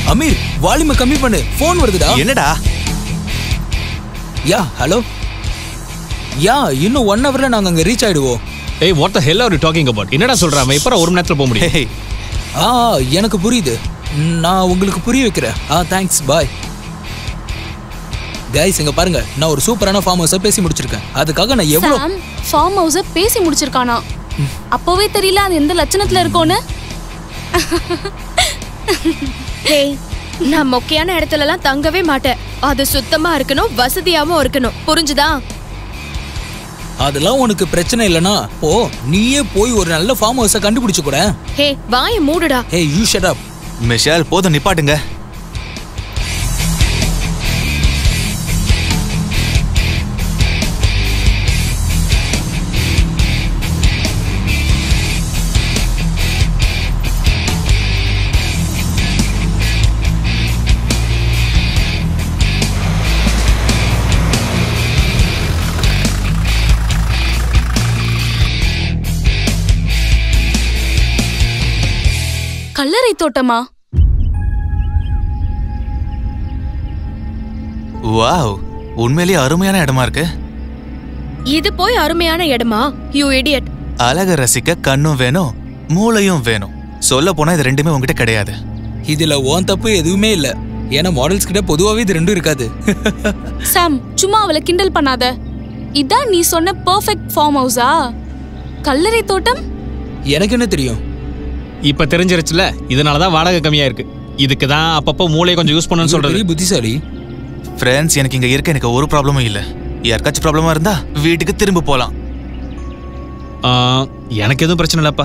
அமீர் வால்யூமை கம்மி பண்ணு ஃபோன் வருதுடா என்னடா யா ஹலோ யா இன்னும் ஒன் ஹவர்ல நாங்க அங்க ரீச் ஆயிடுவோம் ஏய் what the hell are you talking about என்னடா சொல்ற அவன் இப்போ ஒரு மணி நேரத்துல போக முடியும் ஹே ஆ எனக்கு புரியுது நான் உங்களுக்கு புரிய வைக்கிறேன் ஆ தேங்க்ஸ் பாய் கைஸ் இங்க பாருங்க நான் ஒரு சூப்பரான ஃபார்ம் ஹவுஸை பேசி முடிச்சிருக்கேன் அதுக்காக நான் எவ்வளோ சாம் ஃபார்ம் ஹவுஸ பேசி முடிச்சிருக்கானா அப்போவே தெரியல அது எந்த லட்சணத்துல இருக்கோன்னு ஹேய் நான் மொக்கையான இடத்துலலாம் தங்கவே மாட்டேன் அது சுத்தமா இருக்கணும் வசதியாவும் இருக்கணும் புரிஞ்சுதா அதெல்லாம் உனக்கு பிரச்சனை இல்லைனா ஓ நீயே போய் ஒரு நல்ல ஃபார்ம் ஹவுஸை கண்டுபிடிச்சு கூட ஹே வாய மூடுடா ஹே யூ ஷட் அப் மிஷால் போதும் நிப்பாட்டுங்க கல்லறை தோட்டமா வாவ் உண்மையிலேயே அருமையான இடமா இருக்கு இது போய் அருமையான இடமா யூ இடியட் அழக ரசிக்க கண்ணும் வேணும் மூளையும் வேணும் சொல்ல போனா இது ரெண்டுமே உங்ககிட்ட கிடையாது இதுல ஓன் தப்பு எதுவுமே இல்ல ஏன்னா மாடல்ஸ் கிட்ட பொதுவாவே இது ரெண்டும் இருக்காது சாம் சும்மா அவளை கிண்டல் பண்ணாத இதான் நீ சொன்ன பெர்ஃபெக்ட் ஃபார்ம் ஹவுஸா கல்லறை தோட்டம் எனக்கு என்ன தெரியும் இப்ப தெரிஞ்சிருச்சுல இதனால தான் வாடகை கம்மியா இருக்கு இதுக்கு தான் அப்பப்போ மூளையை கொஞ்சம் யூஸ் பண்ணணும்னு இவர் சொல்றது பெரிய புத்திசாலி ஃப்ரெண்ட்ஸ் எனக்கு இங்க இருக்க எனக்கு ஒரு ப்ராப்ளமும் இல்ல யாருக்காச்சும் ப்ராப்ளமா இருந்தா வீட்டுக்கு திரும்ப போலாம் ஆ, எனக்கு எதுவும் பிரச்சனை இல்லப்பா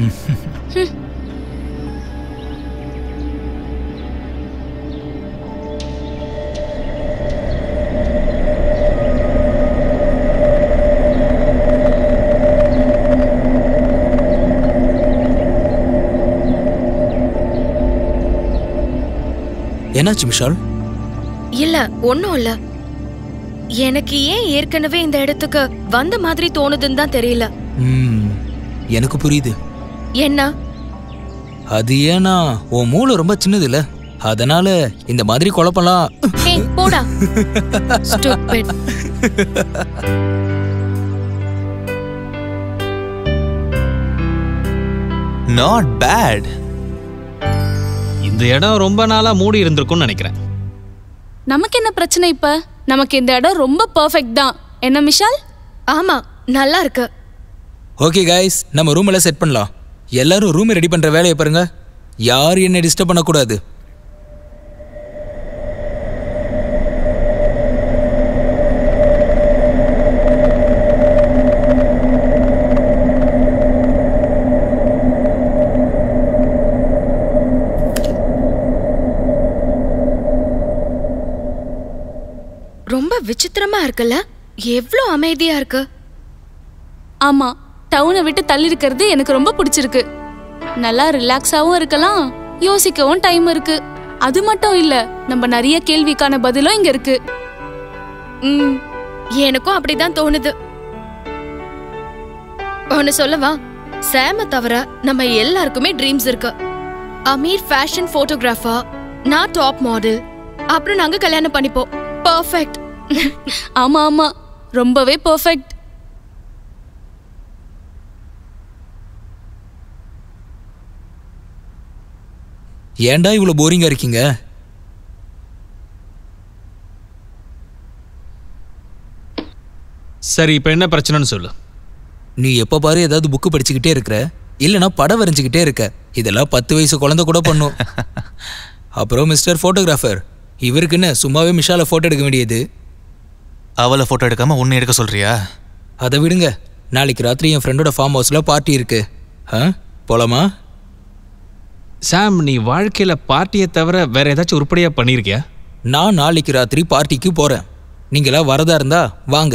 என்னாச்சு விஷால் இல்ல ஒண்ணும் இல்ல எனக்கு ஏன் ஏற்கனவே இந்த இடத்துக்கு வந்த மாதிரி தோணுதுன்னு தான் தெரியல ம், எனக்கு புரியுது என்ன அது ஏன்னா உன் மூளை ரொம்ப சின்னது இல்ல அதனால இந்த மாதிரி குழப்பம்லாம் ஹே போடா Stupid. நாட் பேட் இந்த இடம் ரொம்ப நாளா மூடி இருந்திருக்கும்னு நினைக்கிறேன் நமக்கு என்ன பிரச்சனை இப்ப நமக்கு இந்த இடம் ரொம்ப பெர்ஃபெக்ட் தான் என்ன மிஷால் ஆமா நல்லா இருக்கு ஓகே கைஸ் நம்ம ரூம் எல்லாம் செட் பண்ணலாம் எல்லாரும் ரூம் ரெடி பண்ற வேலையை பாருங்க யாரும் என்ன டிஸ்டர்ப் பண்ணக்கூடாது ரொம்ப விசித்திரமா இருக்குல்ல எவ்ளோ அமைதியா இருக்கு ஆமா டவுனை விட்டு தள்ளி இருக்கிறது எனக்கு ரொம்ப பிடிச்சிருக்கு நல்லா ரிலாக்ஸாவும் இருக்கலாம் யோசிக்கவும் டைம் இருக்கு அது மட்டும் இல்ல நம்ம நிறைய கேள்விக்கான பதிலும் இங்க இருக்கு ம் எனக்கும் அப்படிதான் தோணுது ஒன்னு சொல்லவா சேம தவிர நம்ம எல்லாருக்குமே ட்ரீம்ஸ் இருக்கு அமீர் ஃபேஷன் போட்டோகிராஃபர் நான் டாப் மாடல் அப்புறம் நாங்க கல்யாணம் பண்ணிப்போம் பர்ஃபெக்ட் ஆமா ஆமா ரொம்பவே பெர்ஃபெக்ட் ஏன்டா இவ்வளவு போரிங்கா இருக்கீங்க சரி இப்போ என்ன பிரச்சனைன்னு சொல்லு நீ எப்ப பாரு ஏதாவது புக்கு படிச்சுக்கிட்டே இருக்கிற இல்லனா படம் வரைஞ்சுக்கிட்டே இருக்க இதெல்லாம் பத்து வயசு குழந்தை கூட பண்ணும் அப்புறம் மிஸ்டர் போட்டோகிராஃபர் இவருக்குன்னு சும்மாவே மிஷால போட்டோ எடுக்க வேண்டியது அவளை போட்டோ எடுக்காம உன்னை எடுக்க சொல்றியா அதை விடுங்க நாளைக்கு ராத்திரி என் ஃப்ரெண்டோட ஃபார்ம் ஹவுஸ்ல பார்ட்டி இருக்கு ஆ போலாமா சாம் நீ வாழ்க்கையில பார்ட்டியை தவிர வேற ஏதாச்சும் உருப்படியா பண்ணியிருக்கியா நான் நாளைக்கு ராத்திரி பார்ட்டிக்கு போறேன் நீங்களா வரதா இருந்தா வாங்க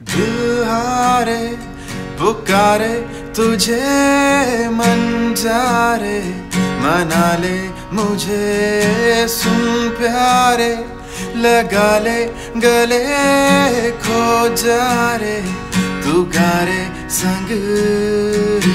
दिल हारे पुकारे तुझे मन जा रे मना ले मुझे सुन प्यारे लगा ले गले खो जा रे तू गा रे संग रे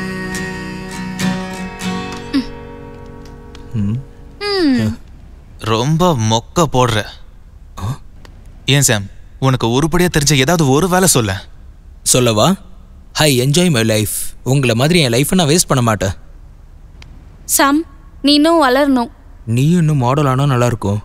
ரொம்ப மொக்க போடுற ஏன் சாம் உனக்கு உருப்படியா தெரிஞ்ச ஏதாவது ஒரு வேலை சொல்ல சொல்லவா ஹை என்ஜாய் மை லைஃப் உங்களை மாதிரி என் லைஃப்பை நான் வேஸ்ட் பண்ண மாட்டேன் சாம் நீ இன்னும் வளரணும் நீயும் இன்னும் மாடல் ஆனால் நல்லாயிருக்கும்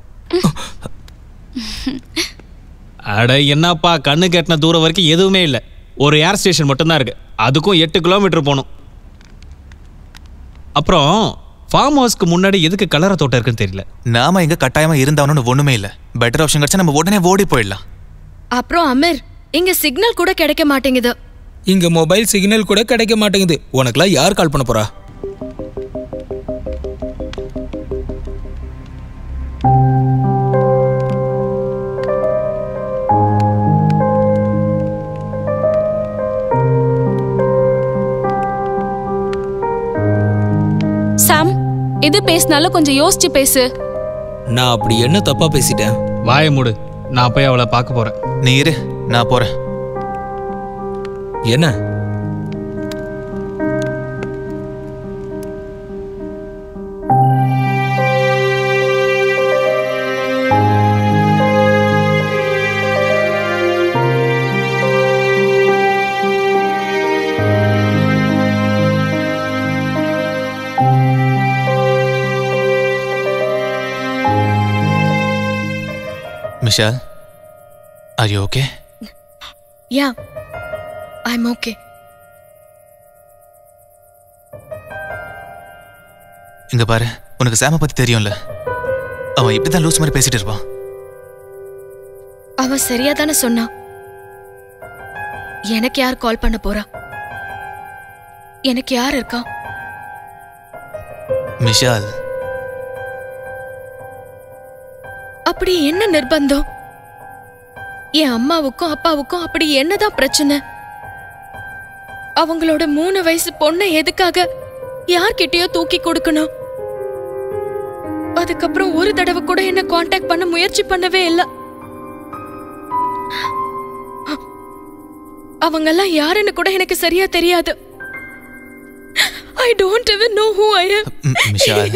அட என்னப்பா கண்ணு கெட்டின தூரம் வரைக்கும் எதுவுமே இல்லை ஒரு ஏர் ஸ்டேஷன் மட்டும்தான் இருக்கு அதுக்கும் எட்டு கிலோமீட்டர் போகணும் அப்புறம் ஃபார்ம் ஹவுஸ்க்கு முன்னாடி எதுக்கு கலர தோட்டம் இருக்குன்னு தெரியல நாம இங்க கட்டாயமா இருந்தாவணும்னு ஒண்ணுமே இல்ல பெட்டர் ஆப்ஷன் கிடைச்சா நம்ம உடனே ஓடி போயிடலாம் அப்புறம் அமீர் இங்க சிக்னல் கூட கிடைக்க மாட்டேங்குது இங்கே மொபைல் சிக்னல் கூட கிடைக்க மாட்டேங்குது உனக்கெல்லாம் யார் கால் பண்ண போறா சாம் எது பேசினாலும் கொஞ்சம் யோசிச்சு பேசு நான் அப்படி என்ன தப்பா பேசிட்டேன் வாயை மூடு நான் போய் அவளை பார்க்க போறேன் நீ இரு நான் போறேன் என்ன Mishal are you okay yeah I am okay இங்க பாரு உனக்கு சாம பத்தி தெரியும்ல அவன் இப்படிதான் லூஸ் மாதிரி பேசிட்டு இருப்பான் அவன் சரியா தானே சொன்னான் எனக்கு யார் கால் பண்ண போறா எனக்கு யார் இருக்கா மிஷால் அப்படி என்ன நிர்பந்தம் என் அம்மாவுக்கும் அப்பாவுக்கும் அப்படி என்னதான் பிரச்சனை அவங்களோட மூணு வயசு பொண்ணை எதுக்காக யார்கிட்டயோ தூக்கி கொடுக்கணும் அதுக்கப்புறம் ஒரு தடவை கூட என்ன காண்டாக்ட் பண்ண முயற்சி பண்ணவே இல்ல அவங்கெல்லாம் யாருன்னு கூட எனக்கு சரியா தெரியாது I don't even know who I am ம், மிஷால்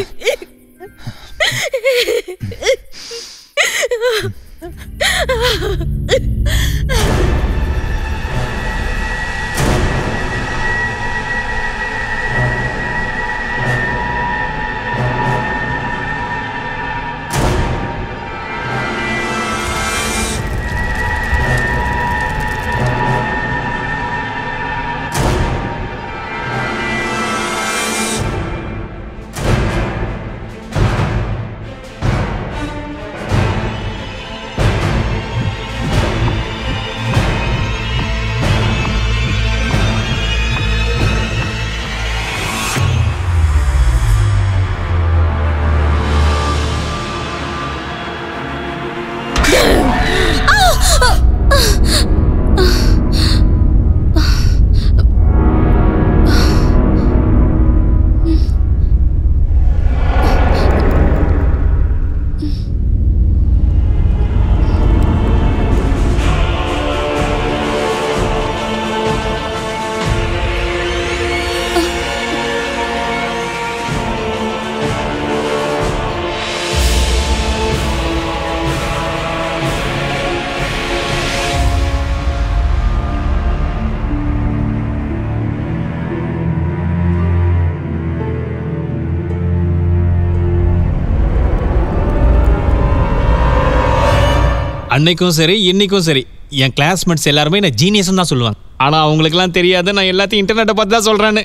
அன்னைக்கும் சரி இன்னைக்கும் சரி என் கிளாஸ்மேட்ஸ் எல்லாருமே நான் ஜீனியஸ் தான் சொல்லுவாங்க ஆனா அவங்களுக்குலாம் தெரியாது நான் எல்லாத்தையும் இன்டர்நெட்டை பார்த்து தான் சொல்றேன்னு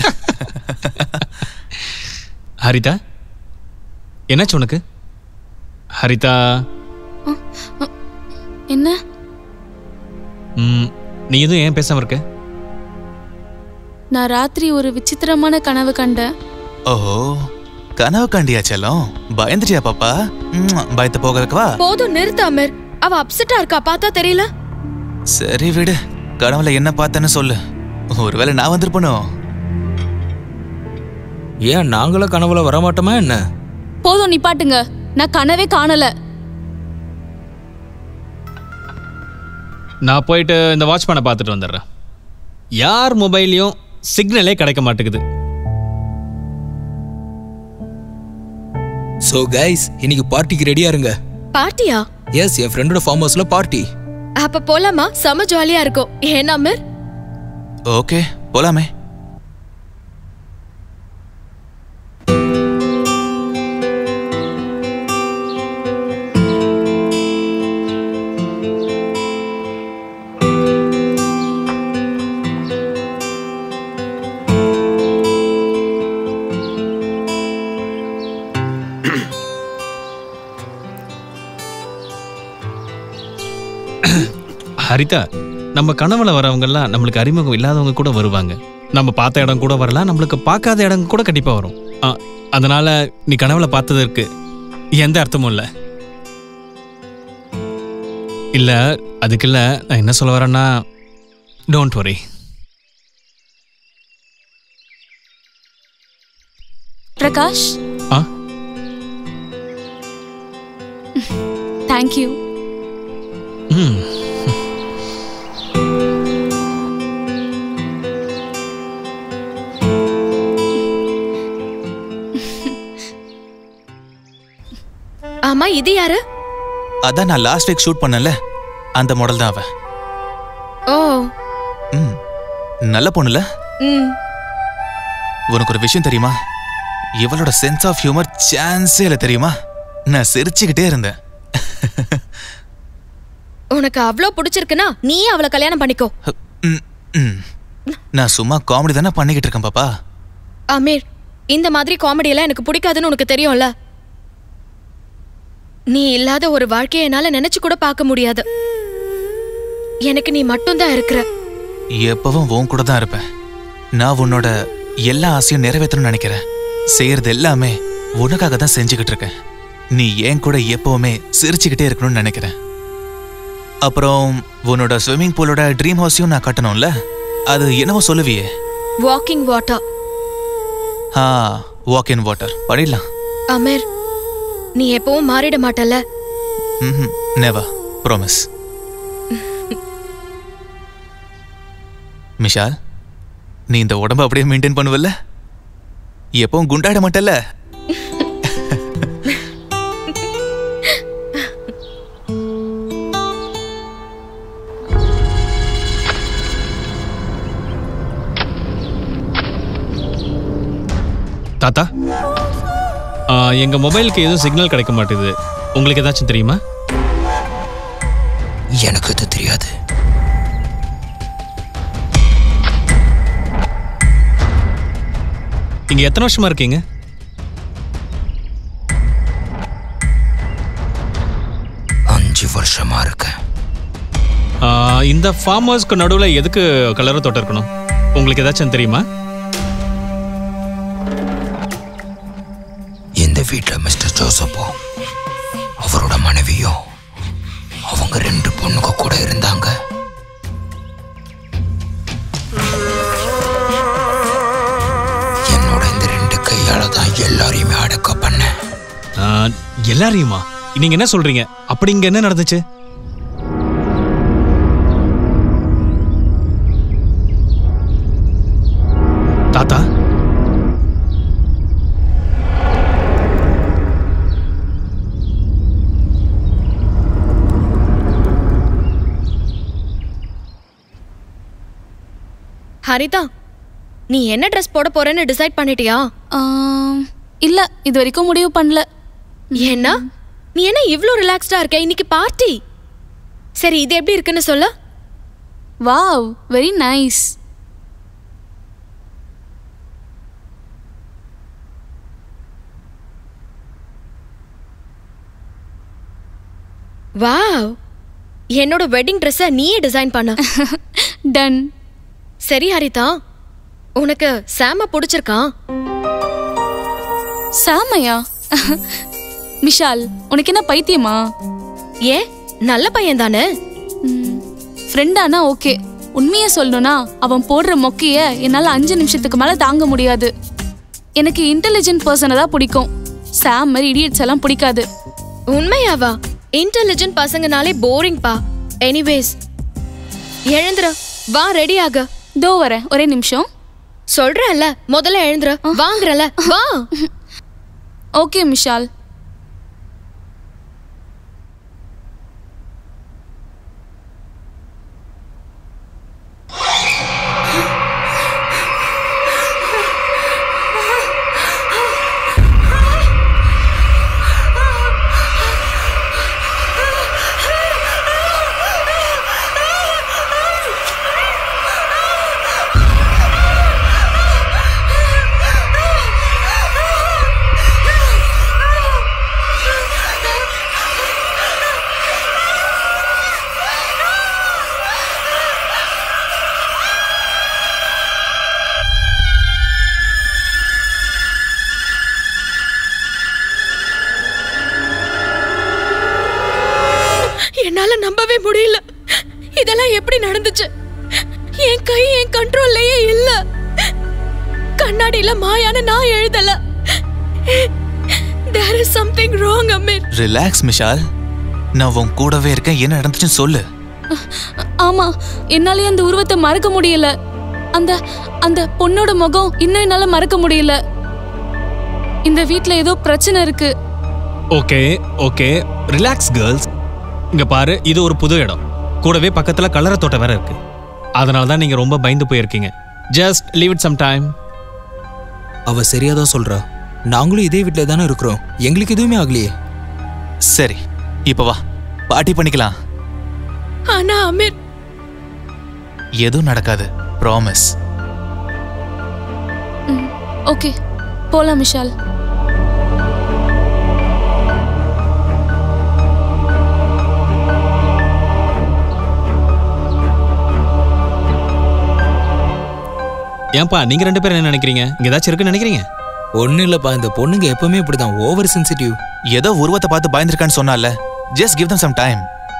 ஹரிதா என்னாச்சு உனக்கு ஹரிதா என்ன ம், நீ எதுவும் ஏன் பேசாம இருக்க நான் ராத்திரி ஒரு விசித்திரமான கனவு கண்டேன் ஓஹோ கனவு கண்டியா செல்லம் பயந்துட்டியா பாப்பா ம்ம், பயத்தை போக வைக்கவா போதும் நிறுத்து அமர் அவ அப்செட்டா இருக்கா பார்த்தா தெரியல சரி விடு கனவுல என்ன பார்த்தேன்னு சொல்லு ஒருவேளை நான் வந்திருப்பனோ ஏன் நாங்களும் கனவுல வரமாட்டோமா என்ன போதும் நிப்பாட்டுங்க நான் கனவே காணல நான் போயிட்டு இந்த வாட்ச்மேனை பார்த்துட்டு வந்துடுறேன் யார் மொபைல்லையும் சிக்னலே கிடைக்க மாட்டேங்குது ஸோ கைஸ் இன்னைக்கு பார்ட்டிக்கு ரெடியா இருங்க பார்ட்டியா எஸ் என் ஃப்ரெண்டோட ஃபார்ம் ஹவுஸ்ல பார்ட்டி அப்ப போலாமா செம ஜாலியா இருக்கும் ஏன்னா அமீர் ஓகே போலாமே ஹரிதா நம்ம கனவுல வரவங்கெல்லாம் நம்மளுக்கு அறிமுகம் இல்லாதவங்க கூட வருவாங்க நம்ம பார்த்த இடம் கூட வரலாம் நம்மளுக்கு பார்க்காத இடம் கூட கண்டிப்பா வரும் ஆ, அதனால நீ கனவுல பார்த்ததற்கு எந்த அர்த்தமும் இல்லை இல்ல அதுக்கு இல்ல நான் என்ன சொல்ல வரேன்னா don't worry Prakash ah thank you ம் ஆமா இது யாரு அதான் நான் லாஸ்ட் வீக் ஷூட் பண்ணல அந்த மாடல் தான் அவ ஓ ம் நல்ல பொண்ணுல ம் உனக்கு ஒரு விஷயம் தெரியுமா இவளோட சென்ஸ் ஆஃப் ஹியூமர் சான்ஸே இல்லை தெரியுமா நான் சிரிச்சுக்கிட்டே இருந்தேன் உனக்கு அவ்ளோ பிடிச்சிருக்குன்னா நீ அவளை கல்யாணம் பண்ணிக்கோ ம், ம். நான் சும்மா காமெடி தானே பண்ணிக்கிட்டு இருக்கேன் பாப்பா அமீர் இந்த மாதிரி காமெடி எல்லாம் எனக்கு பிடிக்காதுன்னு உனக்கு தெரியும்ல நீ இல்லாத ஒரு வாழ்க்கையை என்னால நினைச்சு கூட பார்க்க முடியாது எனக்கு நீ மட்டும்தான் இருக்கிற எப்பவும் உன் கூட தான் இருப்பேன் நான் உன்னோட எல்லா ஆசையும் நிறைவேற்றணும்னு நினைக்கிறேன் செய்யறது எல்லாமே உனக்காக தான் செஞ்சுக்கிட்டு இருக்கேன் நீ என் கூட எப்பவுமே சிரிச்சுக்கிட்டே இருக்கணும்னு நினைக்கிறேன் அப்புறம் உன்னோட ஸ்விம்மிங் பூலோட ட்ரீம் ஹவுஸையும் நான் கட்டணும்ல அது என்னவோ சொல்லுவியே walking water ah walk in water படிடலாம் அமீர் நீ எப்பவும் மாறிட மாட்டல்ல ம் நெவர் ப்ராமிஸ் மிஷால் நீ இந்த உடம்ப அப்படியே மெயின்டைன் பண்ணுவல்ல எப்பவும் குண்டாட மாட்டல்ல தாத்தா ஆ, எங்க மொபைலுக்கு எதுவும் சிக்னல் கிடைக்க மாட்டேது உங்களுக்கு ஏதாச்சும் தெரியுமா எனக்கு இது தெரியாது இங்க எத்தனை வருஷமா இருக்கீங்க அஞ்சு வருஷமா இருக்கேன் ஆ, இந்த ஃபார்ம் ஹவுஸ்க்கு நடுவில் எதுக்கு கலர தோட்டம் இருக்கணும் உங்களுக்கு ஏதாச்சும் தெரியுமா இந்த வீட்டில் மிஸ்டர் ஜோசப்பும் அவரோட மனைவியும் அவங்க ரெண்டு பொண்ணுங்க கூட இருந்தாங்க என்னோட இந்த ரெண்டு கையால தான் எல்லாரையுமே அடக்க பண்ணேன் ஆ, எல்லாரையுமா நீங்க என்ன சொல்றீங்க அப்படி இங்க என்ன நடந்துச்சு தாத்தா ஹரிதா நீ என்ன ட்ரெஸ் போட போறேன்னு டிசைட் பண்ணிட்டியா ஆம், இல்ல இது வரைக்கும் முடிவு பண்ணல ஏன்னா நீ என்ன இவ்ளோ ரிலாக்ஸ்டா இருக்க இன்னைக்கு பார்ட்டி சரி இது எப்படி இருக்குன்னு சொல்ல வாவ் வெரி நைஸ் வாவ் என்னோட வெட்டிங் ட்ரெஸ்ஸை நீயே டிசைன் பண்ண டன் சரி ஹரிதா உனக்கு சாம பிடிச்சிருக்கான் சாமையா விஷால் உனக்கு என்ன பைத்தியமா ஏன் நல்ல பையன் தானே ம், ஃப்ரெண்டானா ஓகே உண்மையை சொல்லணும்னா அவன் போடுற மொக்கைய என்னால அஞ்சு நிமிஷத்துக்கு மேல தாங்க முடியாது எனக்கு இன்டெலிஜென்ட் பர்சனை தான் பிடிக்கும் சாம் மாதிரி இடியட்ஸ் எல்லாம் பிடிக்காது உண்மையாவா இன்டெலிஜென்ட் பசங்கனாலே போரிங் பா எனிவேஸ் எழுந்துரு வா ரெடி ஆக தோ வரேன் ஒரே நிமிஷம் சொல்றேன்ல முதல்ல எழுந்துரு வாங்குறல வா ஓகே மிஷால் என்னால நம்பவே முடியல இதெல்லாம் எப்படி நடந்துச்சு என் கை என் கண்ட்ரோல்லயே இல்ல கண்ணாடியில மாயான நான் எழுதல there is something wrong Aamir relax Mishal நான் உன் கூடவே இருக்கேன் என்ன நடந்துச்சுன்னு சொல்லு ஆமா என்னாலயே அந்த உருவத்தை மறக்க முடியல அந்த அந்த பொண்ணோட முகம் இன்னும் என்னால மறக்க முடியல இந்த வீட்ல ஏதோ பிரச்சனை இருக்கு ஓகே ஓகே ரிலாக்ஸ் கேர்ள்ஸ் இங்க பாரு இது ஒரு புது இடம் கூடவே பக்கத்துல கலர தோட்டம் வேற இருக்கு அதனால தான் நீங்க ரொம்ப பயந்து போயிருக்கீங்க just leave it some time அவ சரியா தான் சொல்றா நாங்களும் இதே வீட்டில் தானே இருக்கிறோம் எங்களுக்கு எதுவுமே ஆகலையே சரி இப்ப வா பார்ட்டி பண்ணிக்கலாம் ஆனா அமீர் எதுவும் நடக்காது ப்ராமிஸ் ஓகே போலாம் மிஷால் ஏன்பா நீங்க ரெண்டு பேரும் என்ன நினைக்கிறீங்க இங்க ஏதாச்சும் இருக்குன்னு நினைக்கிறீங்க ஒன்றும் இல்லைப்பா இந்த பொண்ணுங்க எப்பவுமே இப்படிதான் ஓவர் சென்சிட்டிவ் ஏதோ உருவத்தை பார்த்து பயந்துருக்கான்னு சொன்னால just give them some time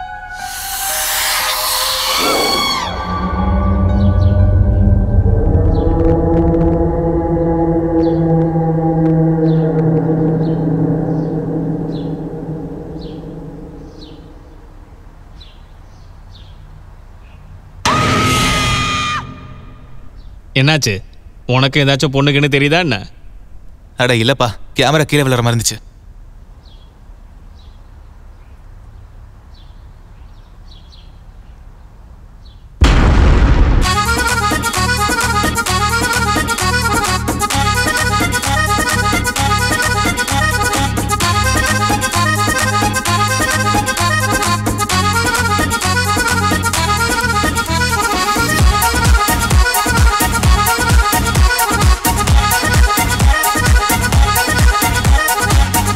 என்னாச்சு உனக்கு ஏதாச்சும் பொண்ணுக்குன்னு தெரியுதா என்ன அட இல்லப்பா கேமரா கீழே விழுற மாதிரி இருந்துச்சு Thank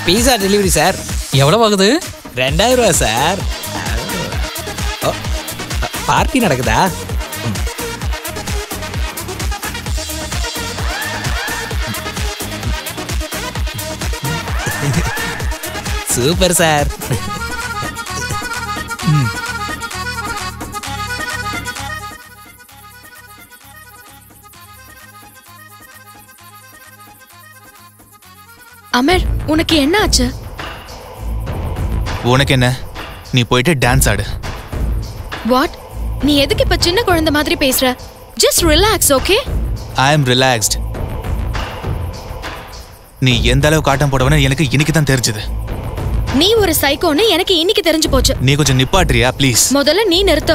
பீஸா டெலிவரி சார் எவ்வளவு ஆகுது ரெண்டாயிரம் ரூபா சார் ஓ, பார்ட்டி நடக்குதா ம். சூப்பர் சார் அமர் உனக்கு என்ன ஆச்சு உனக்கு என்ன நீ போயிட்டு டான்ஸ் ஆடு வாட் நீ எதுக்கு இப்ப சின்ன குழந்தை மாதிரி பேசுற just relax okay I am relaxed நீ எந்த அளவுக்கு ஆட்டம் போடுவனு எனக்கு இன்னைக்கு தான் தெரிஞ்சது நீ ஒரு சைக்கோன்னு எனக்கு இன்னைக்கு தெரிஞ்சு போச்சு நீ கொஞ்சம் நிப்பாட்டுறியா ப்ளீஸ் முதல்ல நீ நிறுத்து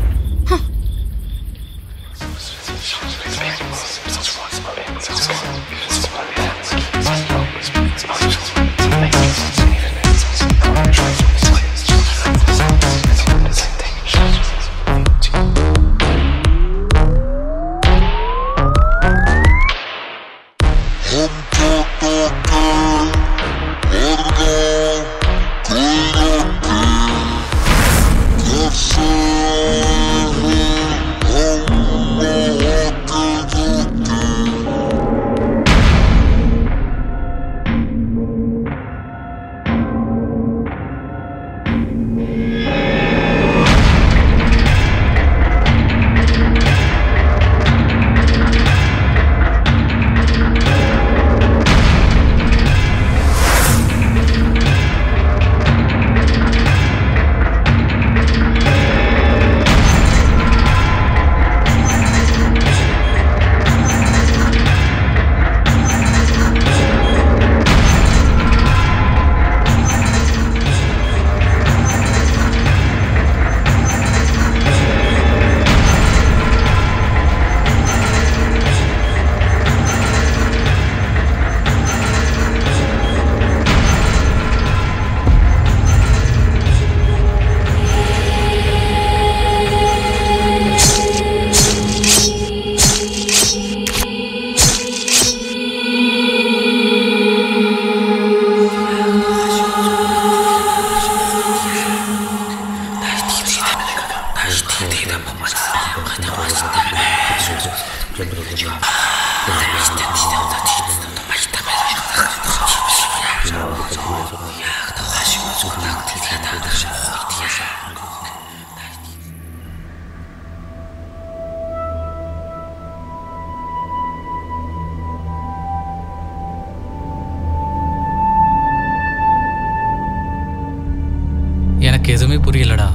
எனக்கு எதுவுமே புரியலடா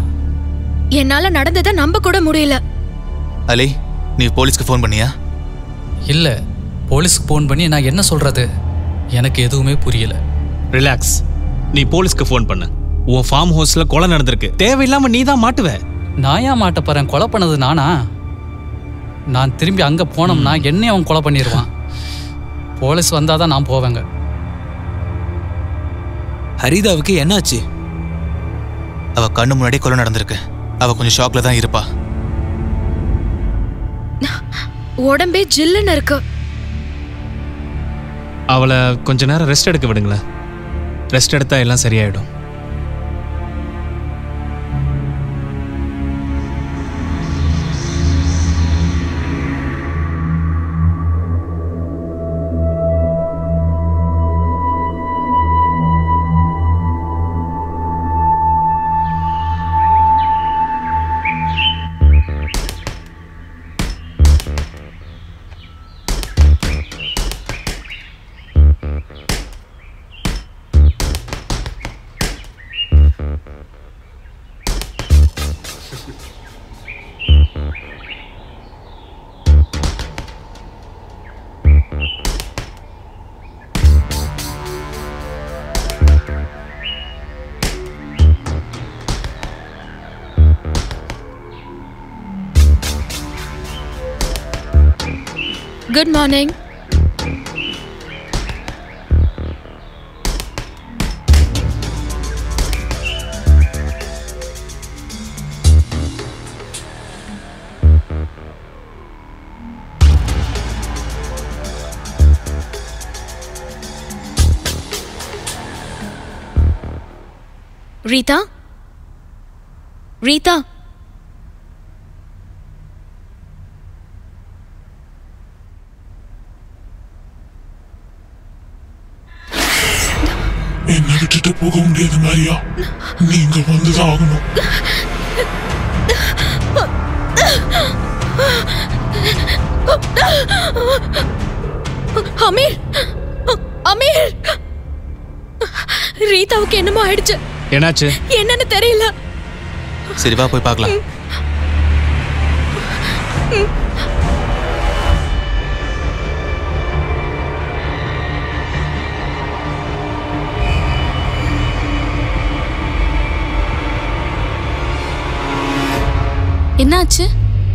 என்னால நடந்ததை நம்ப கூட முடியல அலி நீ போலீஸ்க்கு ஃபோன் பண்ணியா இல்ல போலீஸ்க்கு ஃபோன் பண்ணி நான் என்ன சொல்றது எனக்கு எதுவுமே புரியல ரிலாக்ஸ் நீ போலீஸ்க்கு ஃபோன் பண்ணு உன் ஃபார்ம் ஹவுஸ்ல கொலை நடந்திருக்கு தேவையில்லாம நீ தான் மாட்டுவ நான் ஏன் மாட்ட போறேன் கொலை பண்ணது நானா நான் திரும்பி அங்க போனோம்னா என்னையும் அவன் கொலை பண்ணிடுவான் போலீஸ் வந்தாதான் நான் போவேங்க ஹரிதாவுக்கு என்னாச்சு அவ கண்ணு முன்னாடி கொலை நடந்திருக்கு அவ கொஞ்சம் ஷாக்ல தான் இருப்பா உடம்பே ஜில்லுன்னு இருக்கு அவளை கொஞ்ச நேரம் ரெஸ்ட் எடுக்க விடுங்களேன் ரெஸ்ட் எடுத்தா எல்லாம் சரியாயிடும் குட் மார்னிங் ரீதா ரீதா என்னை விட்டுட்டு போக முடியாது மாரியா நீங்க வந்துதான் ஆகணும் அமீர் அமீர் ரீதாவுக்கு என்னமோ ஆயிடுச்சு என்னாச்சு என்னன்னு தெரியல சரி வா போய் பார்க்கலாம் என்னாச்சு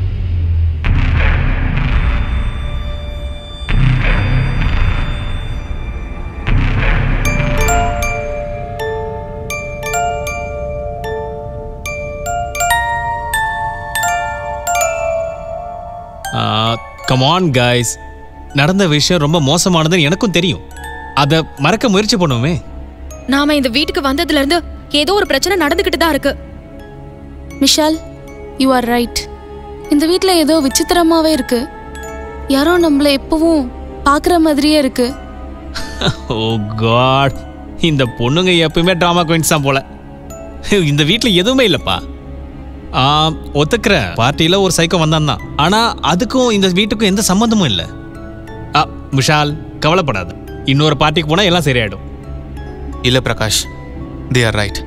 கமான் கைஸ் நடந்த விஷயம் ரொம்ப மோசமானதுன்னு எனக்கும் தெரியும் அதை மறக்க முயற்சி பண்ணுவோமே நாம இந்த வீட்டுக்கு வந்ததுல இருந்து ஏதோ ஒரு பிரச்சனை நடந்துகிட்டு தான் இருக்கு விஷால் யூ ஆர் ரைட் இந்த வீட்டில் ஏதோ விசித்திரமாவே இருக்கு யாரோ நம்மள எப்பவும் பார்க்குற மாதிரியே இருக்கு ஓ காட் இந்த பொண்ணுங்க எப்பயுமே ட்ராமா குயின்ஸ் தான் போல இந்த வீட்டில் எதுவுமே இல்லைப்பா ஆ, ஒத்துக்கிற பார்ட்டியில் ஒரு சைக்கோ வந்தான் தான் ஆனால் அதுக்கும் இந்த வீட்டுக்கும் எந்த சம்மந்தமும் இல்லை ஆ விஷால் கவலைப்படாத இன்னொரு பார்ட்டிக்கு போனால் எல்லாம் சரியாயிடும் இல்ல பிரகாஷ் தே ஆர் ரைட்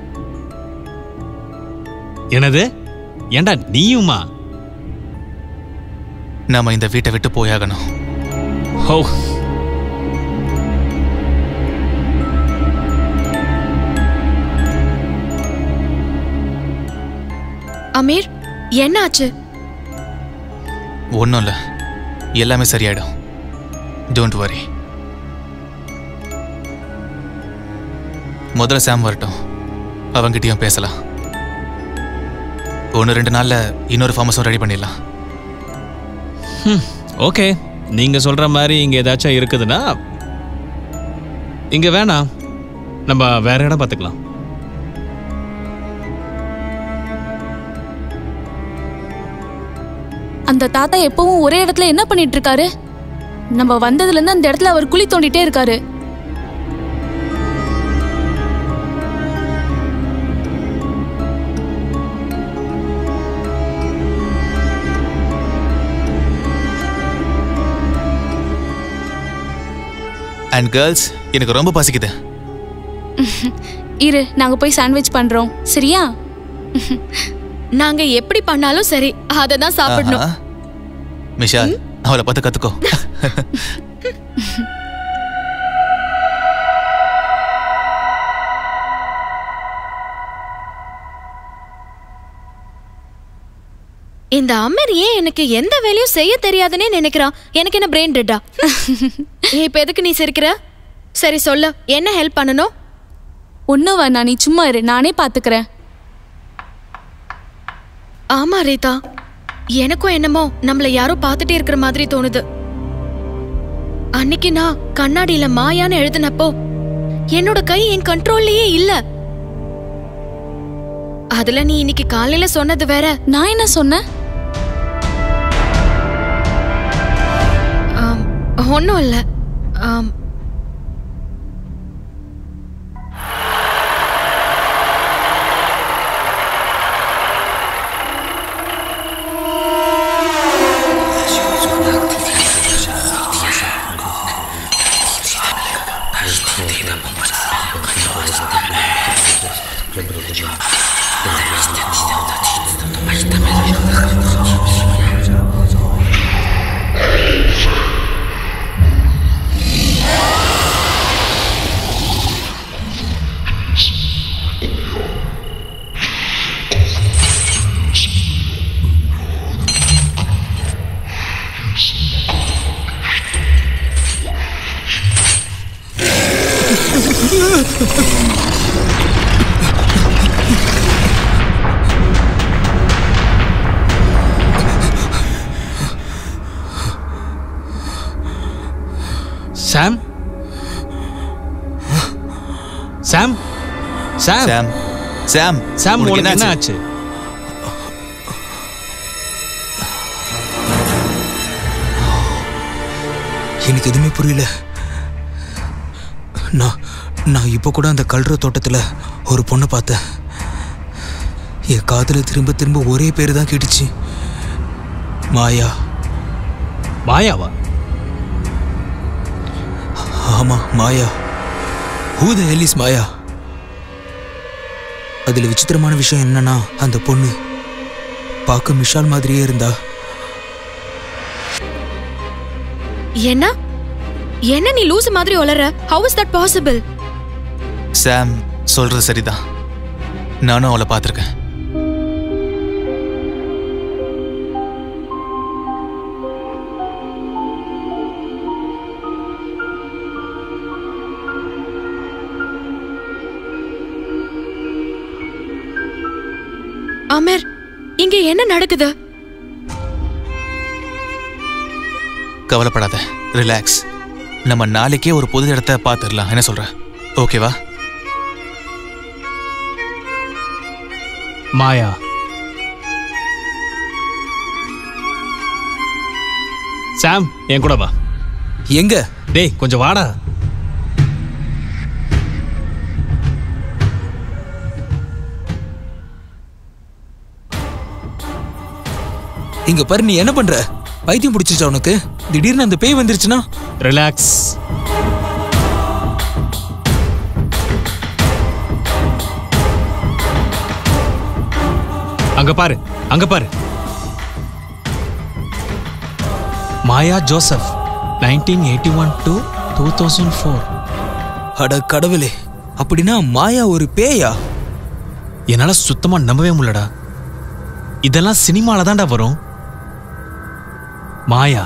என்னது ஏண்டா நீயுமா நாம இந்த வீட்டை விட்டு போயாகணும் ஓ அமீர் என்ன ஆச்சு ஒன்றும் இல்லை எல்லாமே சரியாயிடும் டோன்ட் வரி முதல்ல சாம் வரட்டும் அவங்கிட்டயும் பேசலாம் ஒன்று ரெண்டு நாளில் இன்னொரு ஃபார்மஸும் ரெடி பண்ணிடலாம் ஓகே நீங்கள் சொல்கிற மாதிரி இங்கே ஏதாச்சும் இருக்குதுன்னா இங்கே வேணாம் நம்ம வேற இடம் பார்த்துக்கலாம் அந்த தாத்தா எப்பவும் ஒரே இடத்துல என்ன பண்ணிட்டு இருக்காரு நம்ம வந்ததுல இருந்து அந்த இடத்துல அவர் குழி தோண்டிட்டே இருக்காரு அண்ட் கேர்ள்ஸ் எனக்கு ரொம்ப பசிக்குது இரு நாங்க போய் சாண்ட்விச் பண்றோம் சரியா நாங்க எப்படி பண்ணாலும் சரி அதை தான் சாப்பிடணும் ஆஹா. மிஷால் அவளை பார்த்து கத்துக்கோ இந்த அமர் ஏன் எனக்கு எந்த வேலையும் செய்ய தெரியாதுன்னே நினைக்கிறான் எனக்கு என்ன பிரெயின் டெட்டா இப்ப எதுக்கு நீ சிரிக்கிற சரி சொல்லு என்ன ஹெல்ப் பண்ணணும் ஒன்றும் வேணாம் நீ சும்மா இரு நானே பார்த்துக்கிறேன் ஆமா ரீதா எனக்கும் என்னமோ நம்மள யாரோ பார்த்துட்டே இருக்கிற மாதிரி தோணுது அன்னைக்கு நான் கண்ணாடியில மாயான்னு எழுதினப்போ என்னோட கை என் கண்ட்ரோல்லயே இல்ல அதுல நீ இன்னைக்கு காலையில சொன்னது வேற நான் என்ன சொன்னேன் ஆம், ஒண்ணும் இல்ல ஆம், சாம் சாம் சாம் சாம் சாம் சாம் உனக்கு உனக்கு என்ன என்னாச்சு? ஆச்சு எனக்கு எதுவுமே புரியல நான் நான் இப்போ கூட அந்த கல்ற தோட்டத்தில் ஒரு பொண்ணை பார்த்தேன் என் காதில் திரும்ப திரும்ப ஒரே பேர் தான் கேட்டுச்சு மாயா மாயாவா ஆமாம் மாயா ஹூ த ஹெல் இஸ் மாயா அதில் விசித்திரமான விஷயம் என்னன்னா அந்த பொண்ணு பார்க்க மிஷால் மாதிரியே இருந்தா என்ன என்ன நீ லூசு மாதிரி வளர how is that possible Sam சொல்றது சரிதான் நானும் அவளை பார்த்துருக்கேன் அமர் இங்க என்ன நடக்குது கவலைப்படாத ரிலாக்ஸ் நம்ம நாளைக்கே ஒரு புது இடத்த பார்த்துடலாம் என்ன சொல்ற ஓகேவா மாயா சாம் என் கூட வா எங்க டேய் கொஞ்சம் வாடா இங்க பாரு நீ என்ன பண்ற பைத்தியம் பிடிச்சிச்சா உனக்கு திடீர்னு அந்த பேய் வந்துருச்சுன்னா ரிலாக்ஸ் அங்க பாரு அங்க பாரு Maya Joseph nineteen eighty one to two thousand four அட கடவுளே அப்படின்னா மாயா ஒரு பேயா என்னால சுத்தமா நம்பவே முடியலடா இதெல்லாம் சினிமால தான்டா வரும் மாயா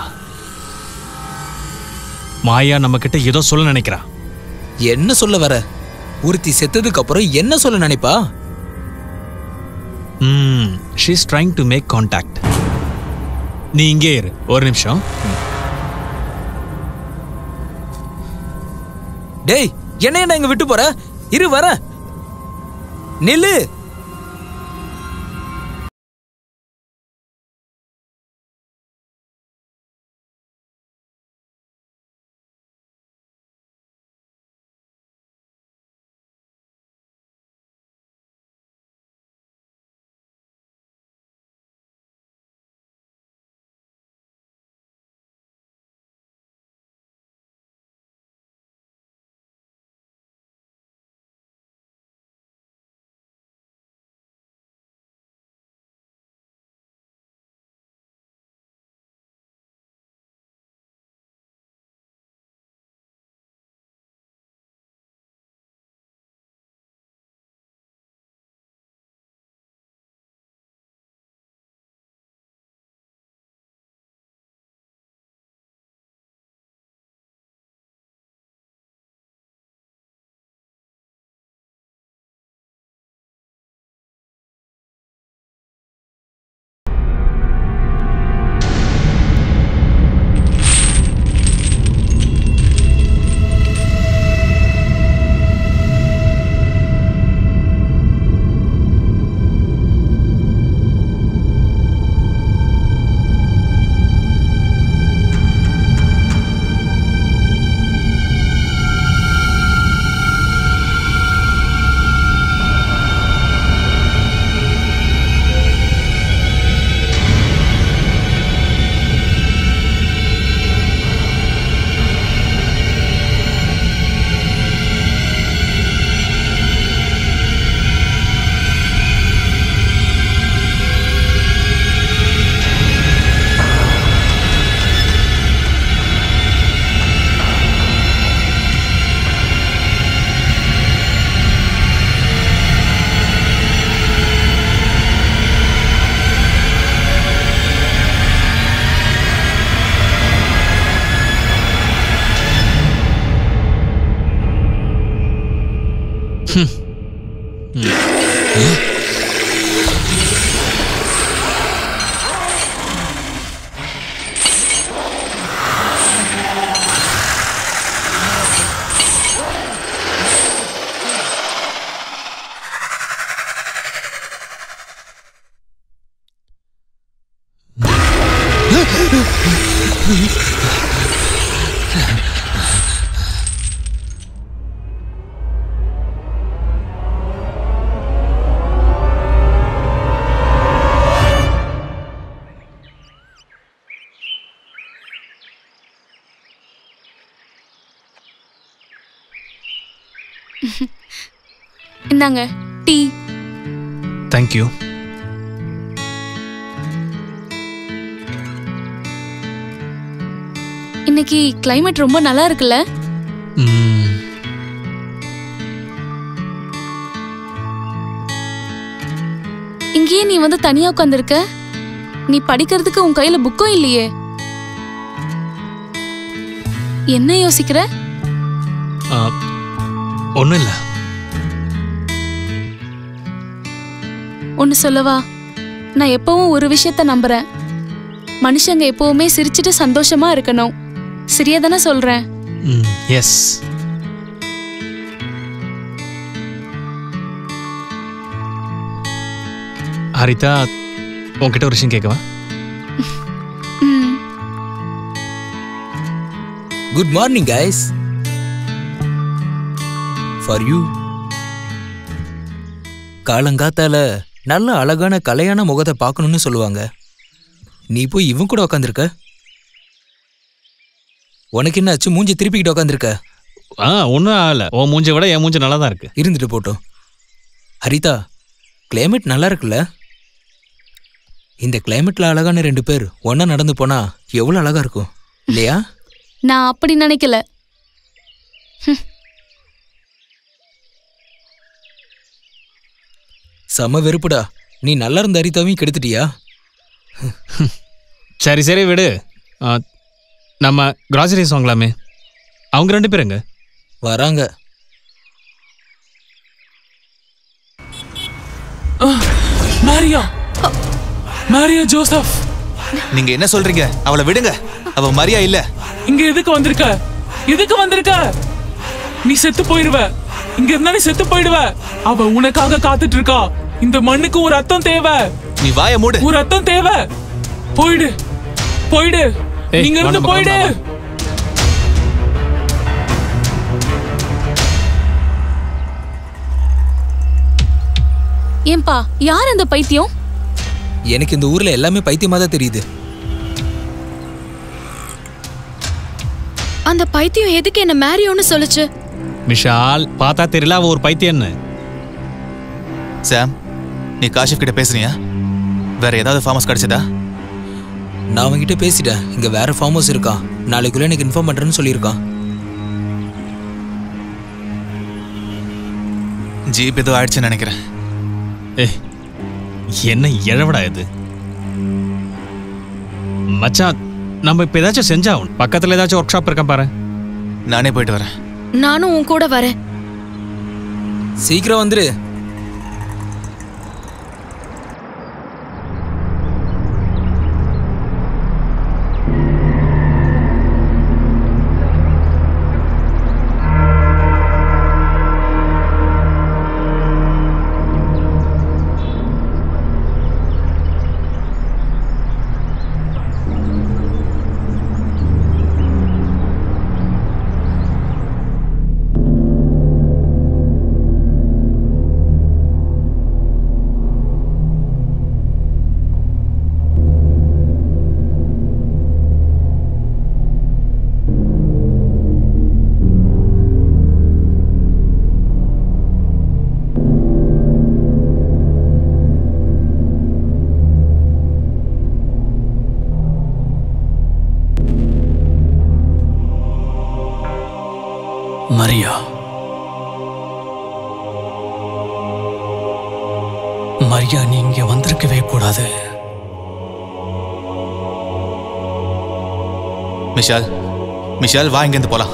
மாயா நம்ம கிட்ட ஏதோ சொல்ல நினைக்கிறா என்ன சொல்ல வர ஒருத்தி செத்ததுக்கு அப்புறம் என்ன சொல்ல நினைப்பா hmm she's trying to make contact நீ இங்கே இரு ஒரு நிமிஷம் டேய் என்ன என்ன இங்க விட்டு போற இரு வர நில்லு இந்தாங்க டீ தேங்க்யூ இன்னைக்கு climate ரொம்ப நல்லா இருக்குல்ல ம் இங்கேயே நீ வந்து தனியா உட்காந்துருக்க நீ படிக்கிறதுக்கு உன் கையில புக்கும் இல்லையே என்ன யோசிக்கிற ஒன்றும் இல்லை ஒன்னு சொல்லவா நான் எப்பவும் ஒரு விஷயத்த நம்புறேன் மனுஷங்க எப்பவுமே சிரிச்சிட்டு சந்தோஷமா இருக்கணும் சரியா தானே சொல்றேன் ம் எஸ் ஹரிதா உன்கிட்ட ஒரு விஷயம் கேட்கவா hmm good morning guys for you காலங்காத்தால நல்ல அழகான கலையான முகத்தை பார்க்கணும்னு சொல்லுவாங்க நீ போய் இவன் கூட உக்காந்துருக்க உனக்கு என்ன ஆச்சு மூஞ்சி திருப்பிக்கிட்டு உக்காந்துருக்க ஆ ஒன்றும் ஆகலை உன் மூஞ்சை விட என் மூஞ்சி நல்லா தான் இருக்கு இருந்துட்டு போட்டோம் ஹரிதா கிளைமேட் நல்லா இருக்குல்ல இந்த கிளைமேட்ல அழகான ரெண்டு பேர் ஒண்ணா நடந்து போனா எவ்வளவு அழகா இருக்கும் இல்லையா நான் அப்படி நினைக்கல செம வெறுப்புடா நீ நல்லா இருந்த ஹரிதாவையும் கெடுத்துட்டியா சரி சரி விடு ஆ, நம்ம கிராசரிஸ் வாங்கலாமே அவங்க ரெண்டு பேருங்க வராங்க மாரியா மாரியா ஜோசப் நீங்க என்ன சொல்றீங்க அவளை விடுங்க அவ மரியா இல்ல இங்க எதுக்கு வந்திருக்க எதுக்கு வந்திருக்க நீ செத்து போயிருவ இங்க இருந்தா நீ செத்து போயிடுவ அவ உனக்காக காத்துட்டு இருக்கா இந்த மண்ணுக்கு ஒரு ரத்தம் தேவை நீ வாய மூடு ஒரு ரத்தம் தேவை போயிடு போயிடு ஏய், இங்க இருந்து வாடா, போயிடு வாடா, வா. ஏன்பா யார் அந்த பைத்தியம் எனக்கு இந்த ஊர்ல எல்லாமே பைத்தியமா தான் தெரியுது அந்த பைத்தியம் எதுக்கு என்ன மேரியோன்னு சொல்லுச்சு விஷால் பார்த்தா தெரியல அவ ஒரு பைத்தியன்னு சாம் நீ காஷிப் கிட்ட பேசுனியா வேற ஏதாவது ஃபார்மஸ் கிடைச்சதா நான் அவன்கிட்ட பேசிட்டேன் இங்க வேற ஃபார்ம் ஹவுஸ் இருக்கான் நாளைக்குள்ள எனக்கு இன்ஃபார்ம் பண்றேன்னு சொல்லியிருக்கான் ஜீப் ஏதோ ஆயிடுச்சுன்னு நினைக்கிறேன் ஏய் என்ன இழவடா இது மச்சான் நம்ம இப்ப ஏதாச்சும் செஞ்சாகணும் பக்கத்துல ஏதாச்சும் ஒர்க் ஷாப் இருக்கான் பாரு நானே போயிட்டு வரேன் நானும் உன் கூட வரேன் சீக்கிரம் வந்துரு மரியா மரியா நீ இங்க வந்திருக்கவே கூடாது மிஷால் மிஷால் வா இங்கேருந்து போலாம்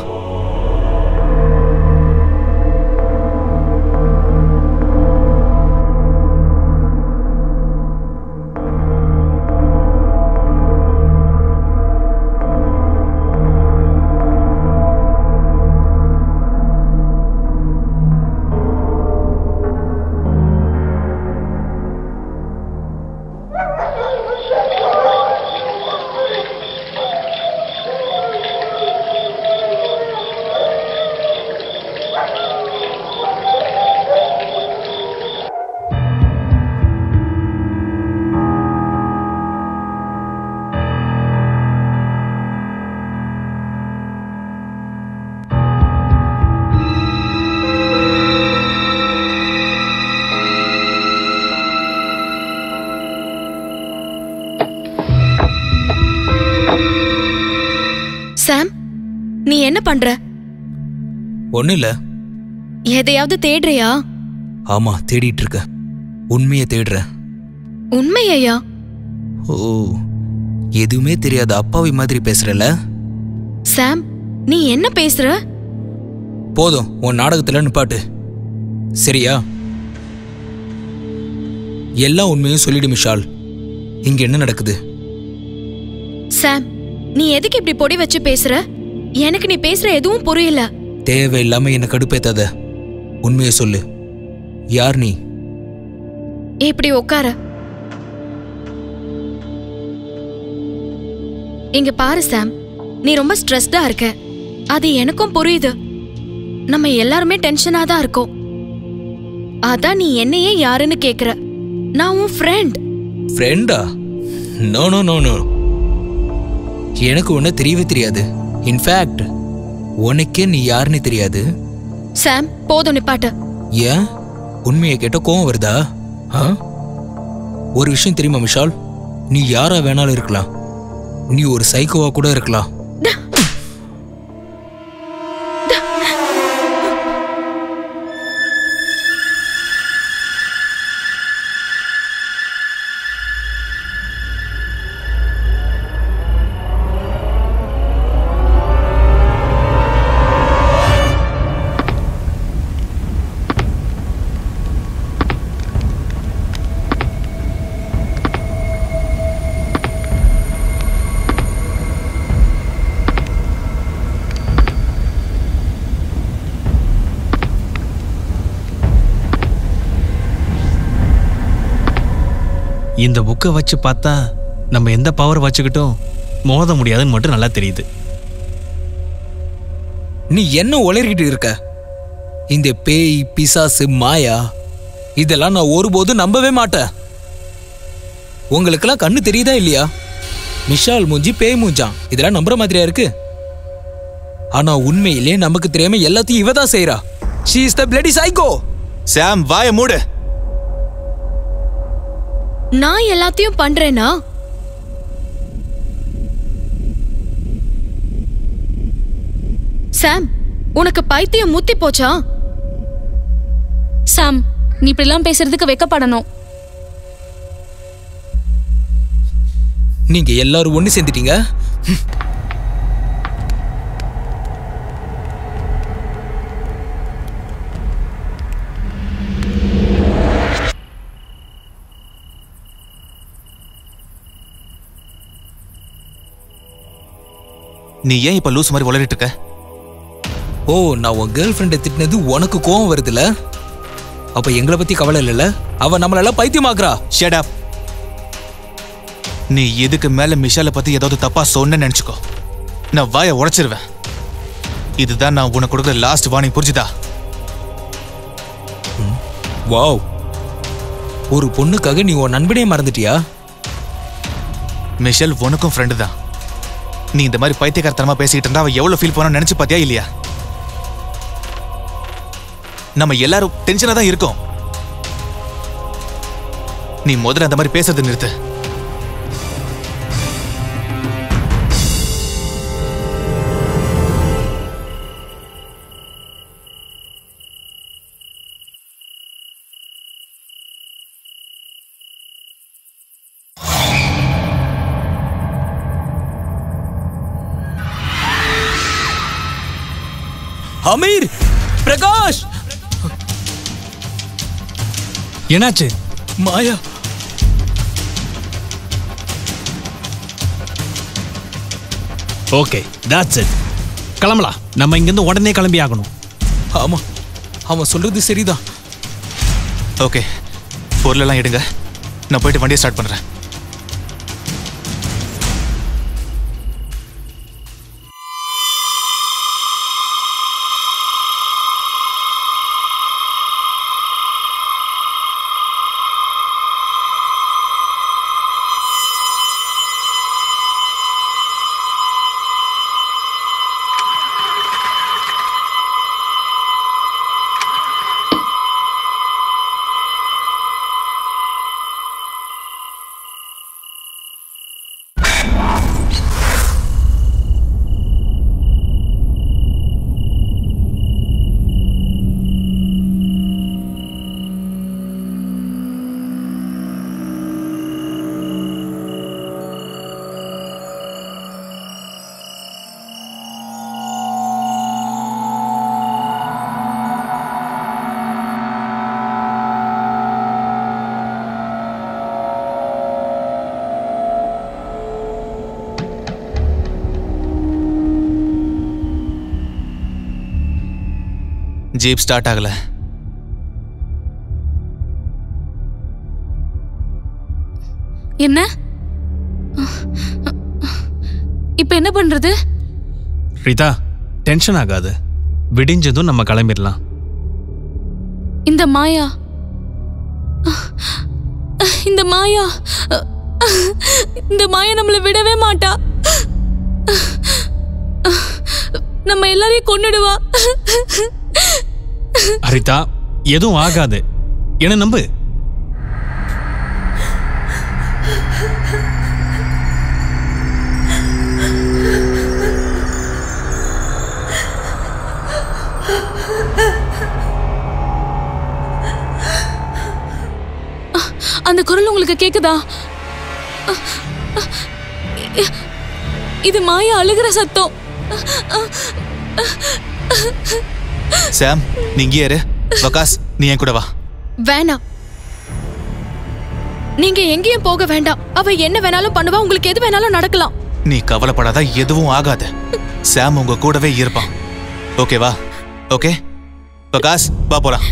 என்ன பண்ற ஒன்றும் இல்லை எதையாவது தேடுறியா ஆமா தேடிட்டு இருக்க உண்மையை தேடுறேன் உண்மையா ஓ எதுவுமே தெரியாத அப்பாவி மாதிரி பேசுறல சாம் நீ என்ன பேசுற போதும் உன் நாடகத்துல நிப்பாட்டு சரியா எல்லா உண்மையும் சொல்லிடு மிஷால் இங்க என்ன நடக்குது சாம் நீ எதுக்கு இப்படி பொடி வச்சு பேசுற எனக்கு நீ பேசுற எதுவும் புரியல தேவையில்லாம என்ன கடுப்பேத்தாத உண்மையை சொல்லு யார் நீ இப்படி உட்கார இங்க பாரு சாம் நீ ரொம்ப ஸ்ட்ரெஸ்டா இருக்க அது எனக்கும் புரியுது நம்ம எல்லாருமே டென்ஷனா தான் இருக்கோம் அதான் நீ என்னையே யாருன்னு கேக்குற நான் உன் ஃப்ரெண்ட் ஃப்ரெண்டா நோ நோ நோ நோ எனக்கு ஒன்றும் தெரியவே தெரியாது இன்ஃபேக்ட் உனக்கே நீ யாருன்னு தெரியாது சாம் போதும் நிப்பாட்டு ஏன் உண்மையை கேட்ட கோவம் வருதா ஆ? ஒரு விஷயம் தெரியுமா விஷால் நீ யாரா வேணாலும் இருக்கலாம் நீ ஒரு சைக்கோவா கூட இருக்கலாம் இந்த புக்கை வச்சு பார்த்தா நம்ம எந்த பவர் வச்சுக்கிட்டும் மோத முடியாதுன்னு மட்டும் நல்லா தெரியுது நீ என்ன உளறிக்கிட்டு இருக்க இந்த பேய் பிசாசு மாயா இதெல்லாம் நான் ஒருபோதும் நம்பவே மாட்டேன் உங்களுக்கெல்லாம் கண்ணு தெரியுதா இல்லையா மிஷால் மூஞ்சி பேய் மூஞ்சான் இதெல்லாம் நம்புற மாதிரியா இருக்கு ஆனா உண்மையிலே நமக்கு தெரியாம எல்லாத்தையும் இவ தான் செய்யறா she is the bloody psycho Sam வாய மூடு நான் எல்லாத்தையும் பண்றேனா சாம் உனக்கு பைத்தியம் முத்தி போச்சா சாம் நீ இப்படிலாம் பேசுறதுக்கு வெக்கப்படணும் நீங்க எல்லாரும் ஒண்ணு சேர்ந்துட்டீங்க நீ ஏன் இப்ப லூஸ் மாதிரி உளறிட்டு இருக்க ஓ நான் உன் கேர்ள் ஃப்ரெண்டை திட்டினது உனக்கு கோவம் வருதுல அப்ப எங்களை பத்தி கவலை இல்லைல்ல அவ நம்மளெல்லாம் பைத்தியமாக்குறா ஷட் அப் நீ இதுக்கு மேல மிஷால பத்தி ஏதாவது தப்பா சொன்னேன்னு நினைச்சுக்கோ நான் வாயை உடைச்சிருவேன் இதுதான் நான் உனக்கு கொடுக்குற லாஸ்ட் வார்னிங் புரிஞ்சுதா வாவ் ஒரு பொண்ணுக்காக நீ உன் நண்பனே மறந்துட்டியா மிஷல் உனக்கும் ஃப்ரெண்டு தான் நீ இந்த மாதிரி பைத்தியக்காரத்தனமா பேசிக்கிட்டு இருந்தா அவ எவ்வளவு ஃபீல் பண்ண நினைச்சு பாத்தியா இல்லையா நம்ம எல்லாரும் டென்ஷனா தான் இருக்கோம் நீ முதல்ல அந்த மாதிரி பேசுறது நிறுத்து அமீர் பிரகாஷ் என்னாச்சு மாயா ஓகே that's it கிளம்பலாம் நம்ம இங்கேருந்து உடனே கிளம்பி ஆகணும் ஆமா அவன் சொல்றது சரிதான் ஓகே பொருளெல்லாம் எடுங்க நான் போயிட்டு வண்டியை ஸ்டார்ட் பண்றேன் ஜீப் ஸ்டார்ட் ஆகல என்ன இப்ப என்ன பண்றது ரீதா டென்ஷன் ஆகாது விடிஞ்சதும் நம்ம கிளம்பிடலாம் இந்த மாயா இந்த மாயா இந்த மாயா நம்மளை விடவே மாட்டா நம்ம எல்லாரையும் கொன்னுடுவா ஹரிதா எதுவும் ஆகாது என்ன நம்பு அந்த குரல் உங்களுக்கு கேக்குதா இது மாயா அழுகிற சத்தம் சாம் நீ இங்கே இரு வகாஸ் நீ என் கூட வா வேணாம் நீங்க எங்கேயும் போக வேண்டாம் அவ என்ன வேணாலும் பண்ணுவா உங்களுக்கு எது வேணாலும் நடக்கலாம் நீ கவலைப்படாத எதுவும் ஆகாது சாம் உங்க கூடவே இருப்பான் ஓகேவா ஓகே வகாஸ் வா போலாம்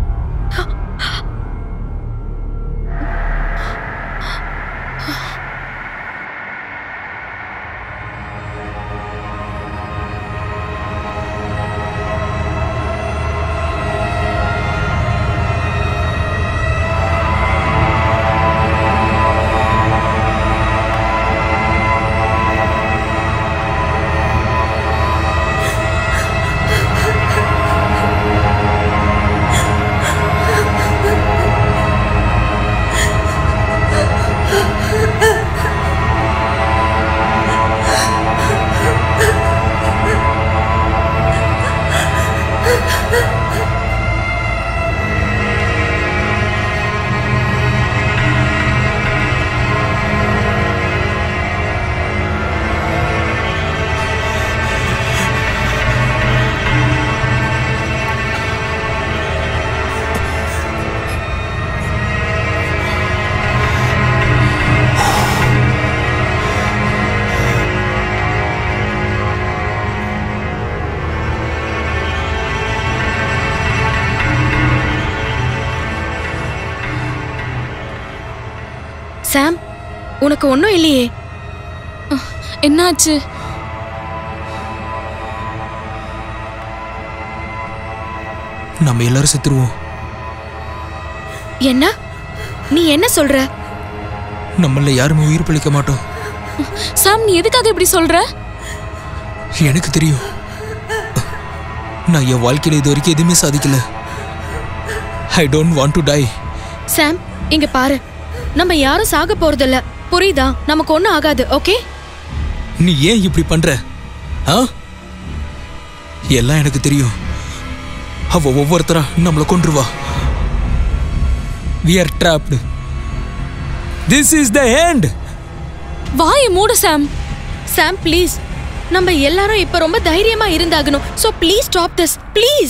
சாம் உனக்கு ஒன்றும் இல்லையே என்னாச்சு நம்ம எல்லாரும் செத்துருவோம் என்ன நீ என்ன சொல்ற நம்மள யாருமே உயிர் பிழைக்க மாட்டோம் சாம் நீ எதுக்காக இப்படி சொல்ற எனக்கு தெரியும் நான் என் வாழ்க்கையில இது வரைக்கும் எதுவுமே சாதிக்கல I don't want to die Sam இங்க பாரு நம்ம யாரும் சாக போறதில்ல புரியுதா நமக்கு ஒன்றும் ஆகாது ஓகே நீ ஏன் இப்படி பண்ற ஆ எல்லாம் எனக்கு தெரியும் அவ ஒவ்வொருத்தரா நம்மளை கொன்றுவா we are trapped this is the end வாயை மூடு சாம் சாம் ப்ளீஸ் நம்ம எல்லாரும் இப்ப ரொம்ப தைரியமா இருந்தாகணும் so please stop this please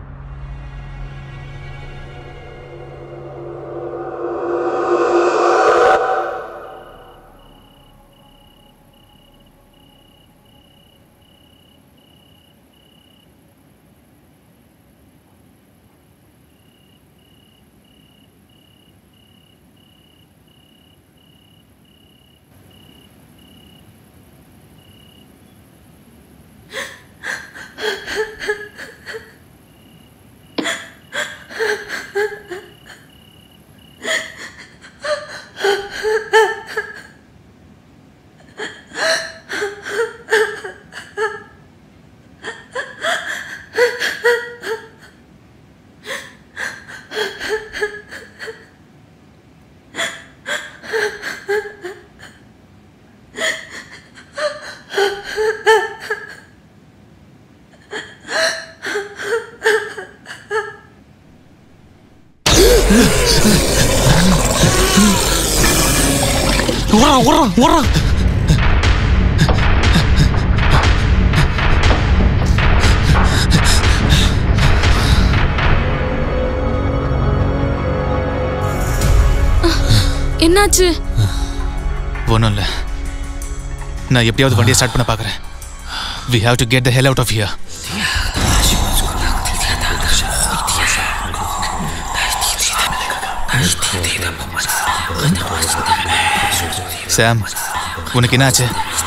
ஓடுறான் ஓடுறான் ஓடுறான் என்னாச்சு ஒன்றும் இல்லை நான் எப்படியாவது வண்டியை ஸ்டார்ட் பண்ண பார்க்குறேன் we have to get the hell out of here Sam உனக்கு என்னாச்சு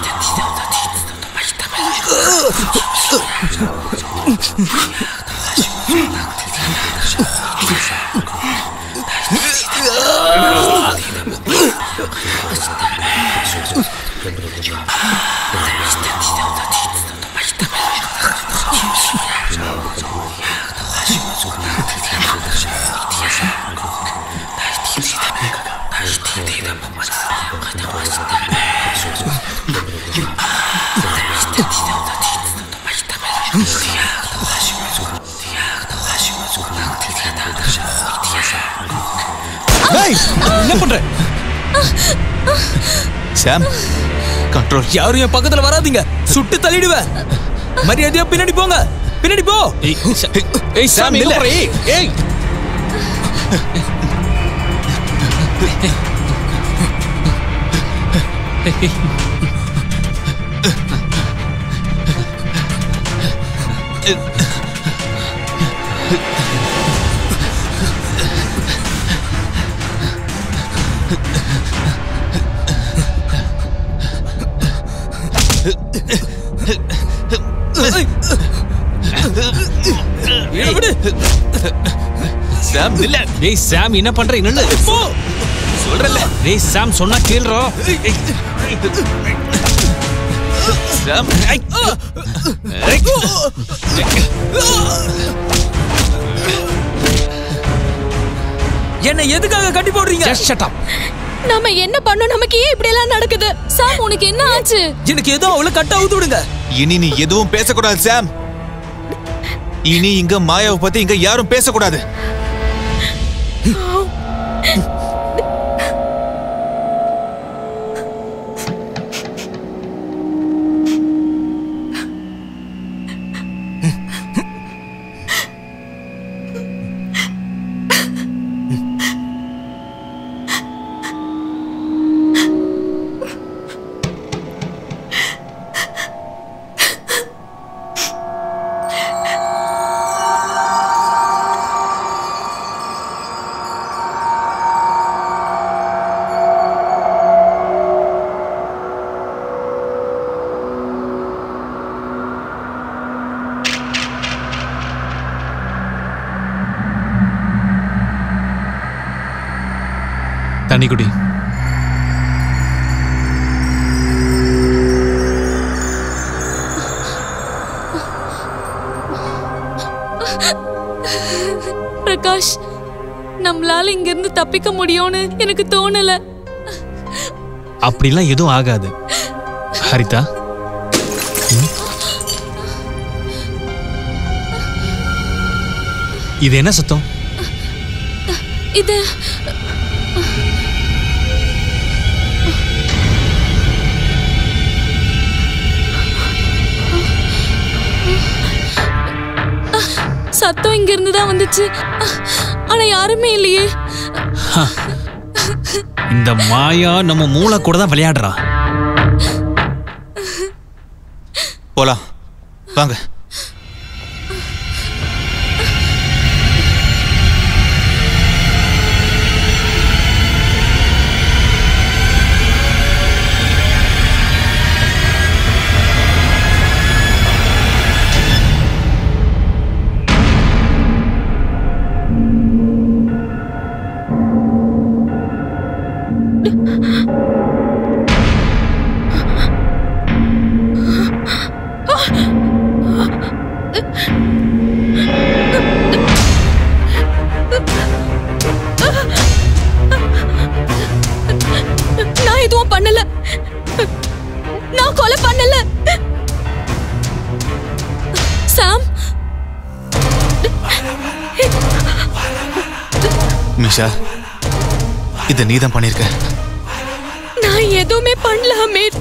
என்ன பண்ற சாம் கண்ட்ரோல் யாரும் என் பக்கத்துல வராதீங்க சுட்டு தள்ளிடுவேன் மரியாதையா பின்னாடி போங்க பின்னாடி போ ஏய் சா- ஏய் சாம் எங்க நில்லு. போற ஏய் ஏய் என்னை விடு. சாம் இல்ல ஏய் சாம் என்ன பண்ற நில்லு போ சொல்றல டேய் சாம் சொன்னா கேளுறோ சாம் என்னை எதுக்காக கட்டி போடுறீங்க ஜஸ்ட் ஷட் அப் நாம என்ன பண்ணோம் நமக்கு ஏன் இப்படி எல்லாம் நடக்குது சாம் உனக்கு என்ன ஆச்சு எனக்கு ஏதோ அவளை கட்ட அவுத்து விடுங்க இனி நீ எதுவும் பேசக்கூடாது சாம் இனி இங்க மாயாவை பத்தி இங்க யாரும் பேசக்கூடாது தண்ணி குடி பிரகாஷ் நம்மளால இங்க இருந்து தப்பிக்க முடியும்னு எனக்கு தோணல அப்படிலாம் எதுவும் ஆகாது ஹரிதா ம்? இது என்ன சத்தம் இது சத்தம் இங்க இருந்து தான் வந்துச்சு ஆனா யாருமே இல்லையே இந்த மாயா நம்ம மூளை கூட தான் விளையாடுறா போலாம் வாங்க நான் எதுவும் பண்ணல நான் கொலை பண்ணல சாம் மிஷா இதை நீதான் பண்ணிருக்க நான் எதுவுமே பண்ணல அமீர்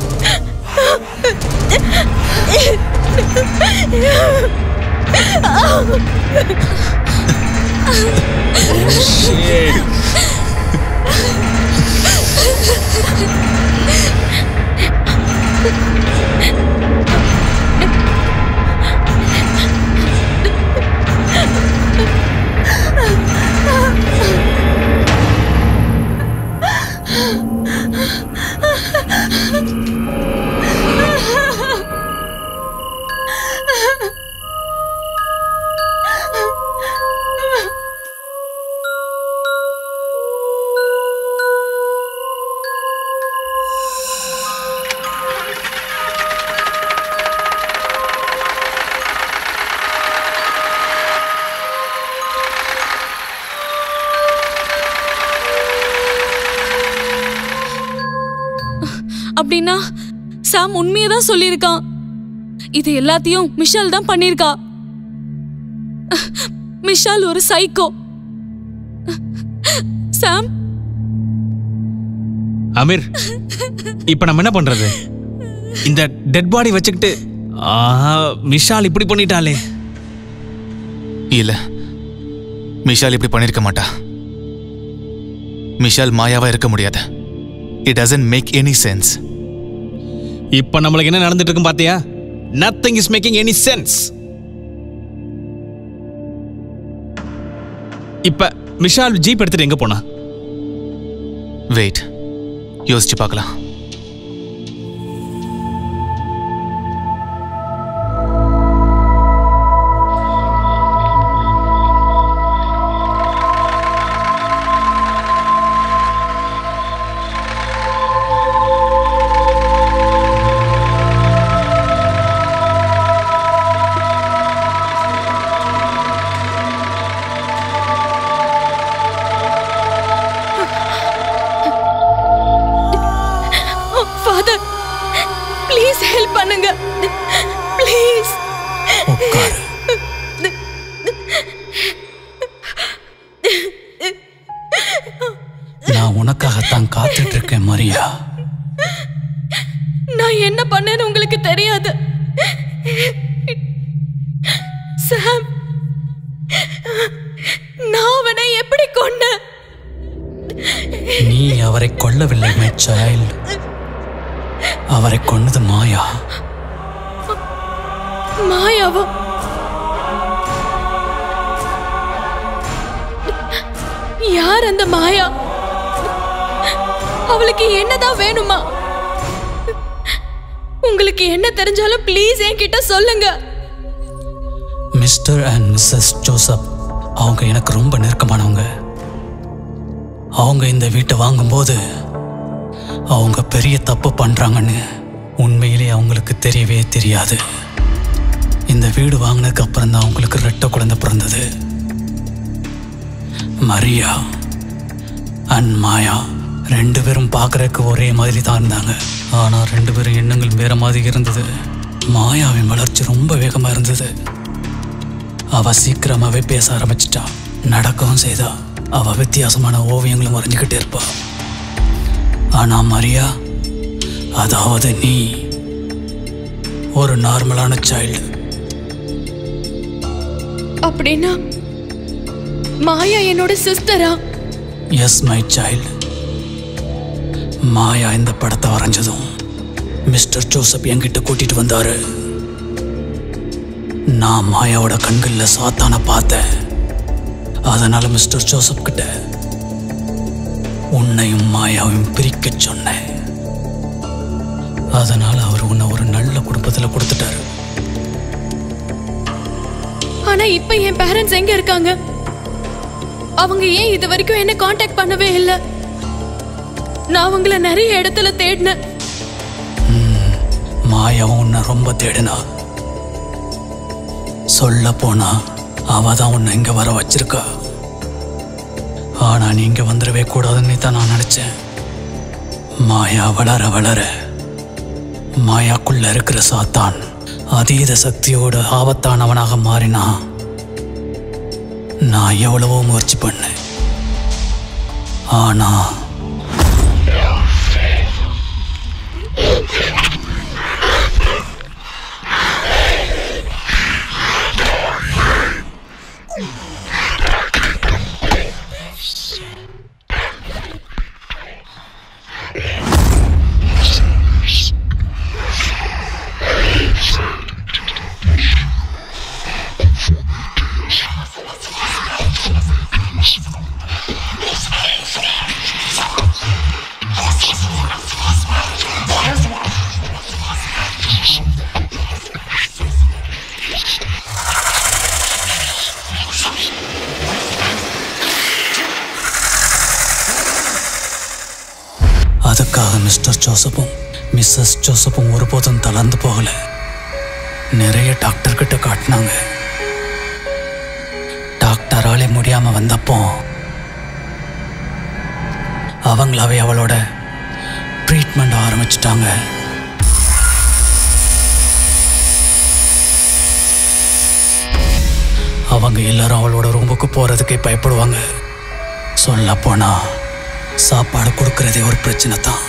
அப்படின்னா சாம் உண்மையை தான் சொல்லியிருக்கான் இது எல்லாத்தையும் மிஷால் தான் பண்ணியிருக்கா மிஷால் ஒரு சைக்கோ சாம் அமீர் இப்ப நம்ம என்ன பண்றது இந்த டெட் பாடி வச்சுக்கிட்டு ஆஹா மிஷால் இப்படி பண்ணிட்டாளே இல்ல மிஷால் இப்படி பண்ணிருக்க மாட்டா மிஷால் மாயாவா இருக்க முடியாது it doesn't make any sense இப்ப நம்மளுக்கு என்ன நடந்துட்டு இருக்கும் பாத்தியா nothing is making any sense இப்ப மிஷால் ஜீப் எடுத்துட்டு எங்க போனா வெயிட் யோசிச்சு பார்க்கலாம் ஃபாதர் ப்ளீஸ் ஹெல்ப் பண்ணுங்க ப்ளீஸ் உட்காரு நான் உனக்காகத்தான் காத்துட்டு இருக்கேன் மரியா நான் என்ன பண்ணேன்னு உங்களுக்கு தெரியாது சாம் நான் அவனை எப்படி கொன்னேன் நீ அவரை கொல்லவில்லை மை சைல்ட் அவரை கொன்னது மாயா மாயாவா யார் அந்த மாயா அவளுக்கு என்னதான் வேணுமா உங்களுக்கு என்ன தெரிஞ்சாலும் ப்ளீஸ் என்கிட்ட சொல்லுங்க மிஸ்டர் அண்ட் மிஸ்ஸஸ் ஜோசப் அவங்க எனக்கு ரொம்ப நெருக்கமானவங்க அவங்க இந்த வீட்டை வாங்கும்போது அவங்க பெரிய தப்பு பண்றாங்கன்னு உண்மையிலே அவங்களுக்கு தெரியவே தெரியாது இந்த வீடு வாங்கினதுக்கு அப்புறம் தான் அவங்களுக்கு ரெட்டை குழந்தை பிறந்தது மரியா அண்ட் மாயா ரெண்டு பேரும் பார்க்கறதுக்கு ஒரே மாதிரி தான் இருந்தாங்க ஆனால் ரெண்டு பேரும் எண்ணங்கள் வேற மாதிரி இருந்தது மாயாவின் வளர்ச்சி ரொம்ப வேகமாக இருந்தது அவ சீக்கிரமாவே பேச ஆரம்பிச்சிட்டா நடக்கவும் செய்தா அவ வித்தியாசமான ஓவியங்களும் வரைஞ்சுக்கிட்டே இருப்பா ஆனா மரியா அதாவது நீ ஒரு நார்மலான சைல்டு அப்படின்னா மாயா என்னோட சிஸ்டரா எஸ் மை சைல்டு மாயா இந்த படத்தை வரைஞ்சதும் மிஸ்டர் ஜோசப் என்கிட்ட கூட்டிட்டு வந்தாரு நான் மாயாவோட கண்கள்ல சாத்தான பார்த்தேன் அதனால மிஸ்டர் ஜோசப் கிட்ட உன்னையும் மாயாவையும் பிரிக்க சொன்னேன் அதனால அவர் உன்னை ஒரு நல்ல குடும்பத்துல கொடுத்துட்டாரு ஆனா இப்ப என் பேரண்ட்ஸ் எங்க இருக்காங்க அவங்க ஏன் இது வரைக்கும் என்ன காண்டாக்ட் பண்ணவே இல்லை நான் அவங்கள நிறைய இடத்துல தேடினேன் மாயாவும் உன்னை ரொம்ப தேடினா சொல்ல போனா அவ தான் உன்னை இங்க வர வச்சிருக்கா ஆனா நீ இங்க வந்துடவே கூடாதுன்னு தான் நான் நினைச்சேன் மாயா வளர வளர மாயாக்குள்ள இருக்கிற சாத்தான் அதீத சக்தியோட ஆபத்தானவனாக மாறினா நான் எவ்வளவோ முயற்சி பண்ணேன் ஆனா அதுக்காக மிஸ்டர் ஜோசப்பும் மிஸ்ஸஸ் ஜோசப்பும் ஒருபோதும் தளர்ந்து போகல நிறைய டாக்டர் கிட்ட காட்டினாங்க டாக்டராலே முடியாம வந்தப்போ அவங்களாவே அவளோட ட்ரீட்மெண்ட் ஆரம்பிச்சிட்டாங்க அவங்க எல்லாரும் அவளோட ரூமுக்கு போறதுக்கே பயப்படுவாங்க சொல்ல போனா சாப்பாடு கொடுக்கறதே ஒரு பிரச்சனை தான்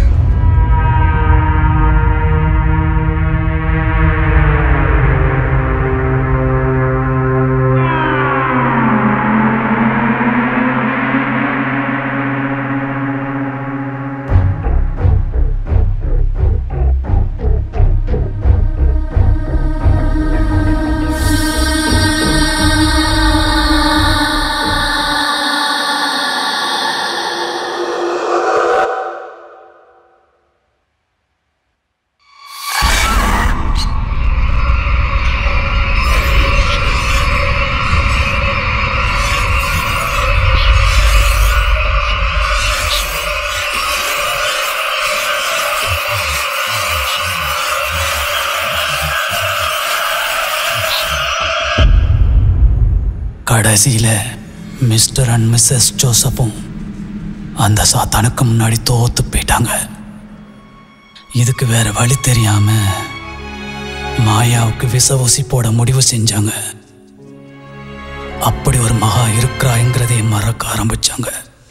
கடைசியில மிஸ்டர் அண்ட் மிஸ்ஸஸ் ஜோசப்பும் அந்த சாத்தானுக்கு முன்னாடி தோத்து போயிட்டாங்க இதுக்கு வேற வழி தெரியாம மாயாவுக்கு விச ஊசி போட முடிவு செஞ்சாங்க அப்படி ஒரு மகா இருக்கிறாங்கிறதை மறக்க ஆரம்பிச்சாங்க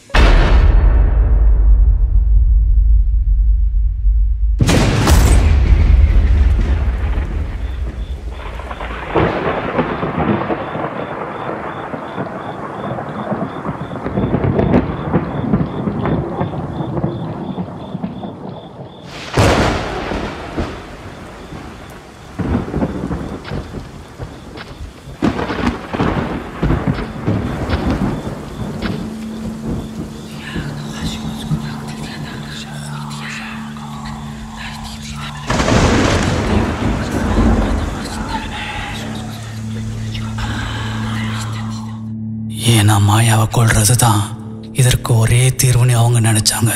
ஏன்னா மாயாவை கொல்றது தான் இதற்கு ஒரே தீர்வுன்னு அவங்க நினைச்சாங்க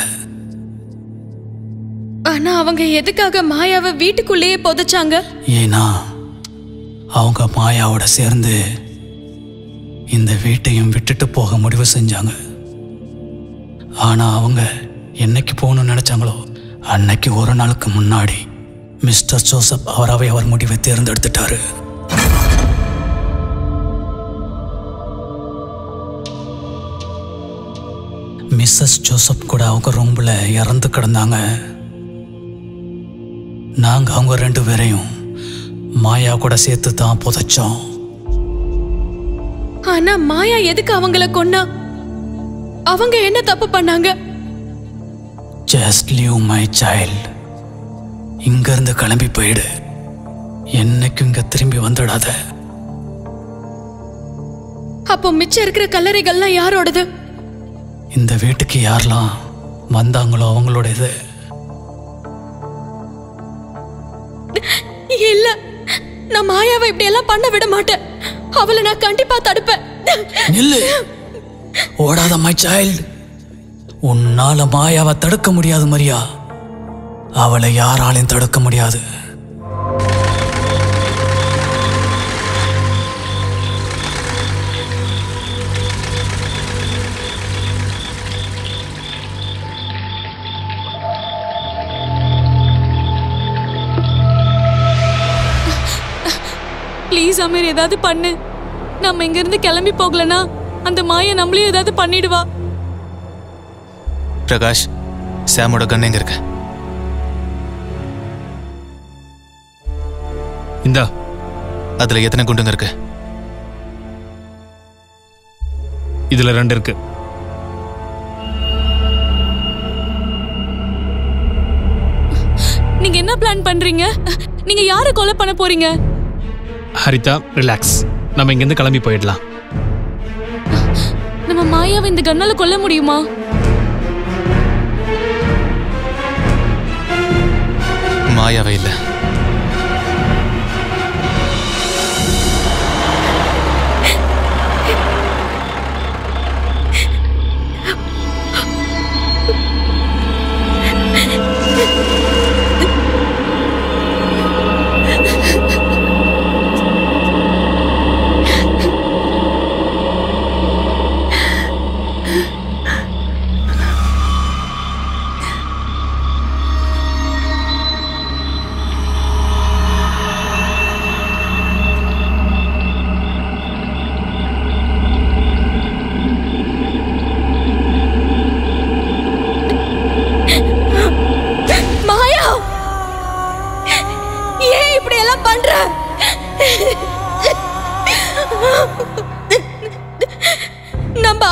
ஆனா அவங்க எதுக்காக மாயாவை வீட்டுக்குள்ளேயே புதைச்சாங்க ஏன்னா அவங்க மாயாவோட சேர்ந்து இந்த வீட்டையும் விட்டுட்டு போக முடிவு செஞ்சாங்க ஆனா அவங்க என்னைக்கு போகணும்னு நினைச்சாங்களோ அன்னைக்கு ஒரு நாளுக்கு முன்னாடி மிஸ்டர் ஜோசப் அவராவே அவர் முடிவை தேர்ந்தெடுத்துட்டாரு மிஸ்ஸஸ் ஜோசப் கூட அவங்க ரூம்ல இறந்து கிடந்தாங்க நாங்க அவங்க ரெண்டு பேரையும் மாயா கூட சேர்த்து தான் புதைச்சோம் ஆனா மாயா எதுக்கு அவங்கள கொன்னா அவங்க என்ன தப்பு பண்ணாங்க ஜஸ்ட் லீவ் மை சைல்ட் இங்க இருந்து கிளம்பி போயிடு என்னைக்கும் இங்க திரும்பி வந்துடாத அப்போ மிச்சம் இருக்கிற கல்லறைகள்லாம் யாரோடது இந்த வீட்டுக்கு யாரெல்லாம் வந்தாங்களோ அவங்களோட இது இல்ல நான் மாயாவை இப்படி எல்லாம் பண்ண விட மாட்டேன் அவளை நான் கண்டிப்பா தடுப்பேன் நில்லு ஓடாத மை சைல்டு உன்னால மாயாவை தடுக்க முடியாது மரியா அவளை யாராலையும் தடுக்க முடியாது ப்ளீஸ் அமீர் ஏதாவது பண்ணு நம்ம இங்க இருந்து கிளம்பி போகலனா அந்த மாயை நம்மளையும் ஏதாவது பண்ணிடுவா பிரகாஷ் சாமோட கன் எங்க இருக்கு இந்தா அதுல எத்தனை குண்டுங்க இருக்கு இதுல ரெண்டு இருக்கு நீங்க என்ன பிளான் பண்றீங்க நீங்க யாரை கொலை பண்ண போறீங்க ஹரிதா ரிலாக்ஸ் நம்ம இங்கேருந்து கிளம்பி போயிடலாம் நம்ம மாயாவை இந்த கண்ணால கொல்ல முடியுமா மாயாவே இல்ல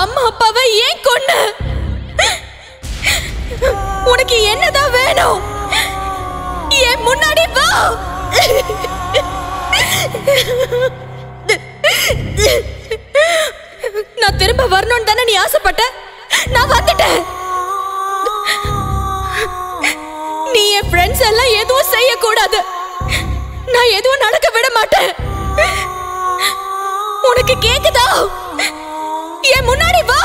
அம்மா அப்பாவை ஏன் கொன்ன உனக்கு என்னதான் வேணும் என் முன்னாடி வா நான் திரும்ப வரணும்னு தானே நீ ஆசைப்பட்ட நான் வந்துட்டேன் நீ என் ஃப்ரெண்ட்ஸ் எல்லாம் எதுவும் செய்யக்கூடாது நான் எதுவும் நடக்க விட மாட்டேன் உனக்கு கேக்குதா என் முன்னாடி வா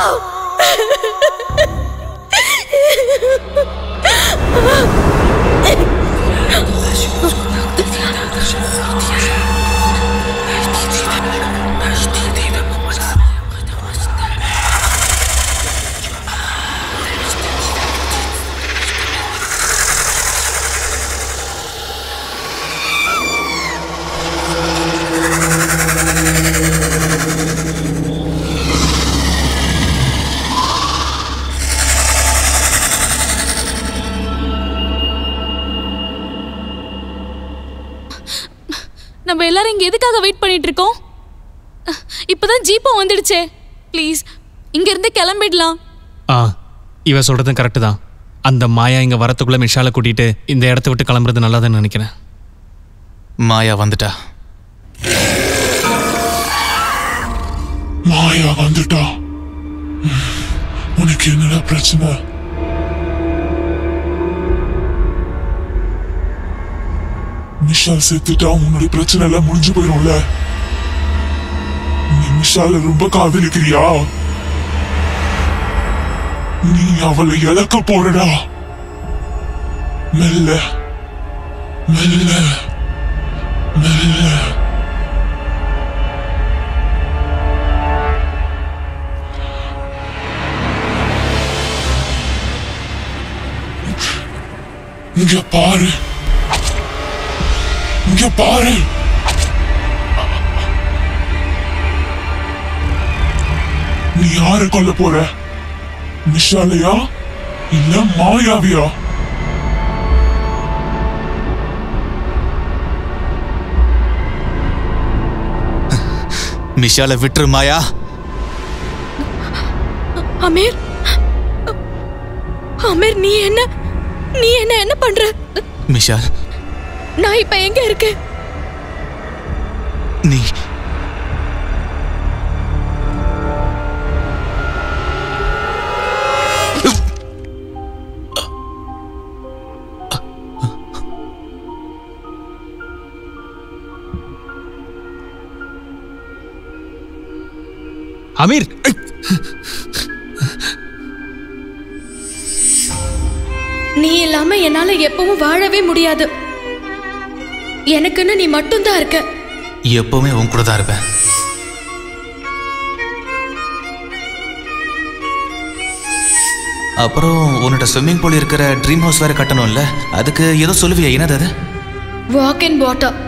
நம்ம எல்லாரும் இங்க எதுக்காக வெயிட் பண்ணிட்டு இருக்கோம் இப்பதான் ஜீப்பும் வந்துடுச்சே ப்ளீஸ் இங்க இருந்து கிளம்பிடலாம் ஆ இவ சொல்றதும் கரெக்டு தான் அந்த மாயா இங்க வரத்துக்குள்ள மிஷாலை கூட்டிட்டு இந்த இடத்த விட்டு கிளம்புறது நல்லதுன்னு நினைக்கிறேன் மாயா வந்துட்டா மாயா வந்துட்டா ம், உனக்கு என்னடா பிரச்சனை மிஷால் செத்துட்டா உன்னோட பிரச்சனை எல்லாம் முடிஞ்சு போயிரும்ல நீ மிஷால ரொம்ப காதலிக்கிறியா நீ அவளை இழக்க போறடா மெல்ல மெல்ல மெல்ல இங்க பாரு இங்க பாரு நீ யார கொல்ல போற விஷாலையா இல்ல மாயாவியா மிஷால விட்டுரு மாயா அமீர் அமீர் நீ என்ன நீ என்ன என்ன பண்ற மிஷால் நான் இப்ப எங்க இருக்கேன் நீ அமீர் நீ இல்லாம என்னால எப்பவும் வாழவே முடியாது எனக்குன்னு நீ மட்டும்தான் இருக்க எப்பவுமே உன் கூட தான் இருப்பேன் அப்புறம் உன்னோட ஸ்விம்மிங் பூல் இருக்கிற ட்ரீம் ஹவுஸ் வேற கட்டணும்ல அதுக்கு ஏதோ சொல்லுவியா என்னது அது வாக் இன் வாட்டர்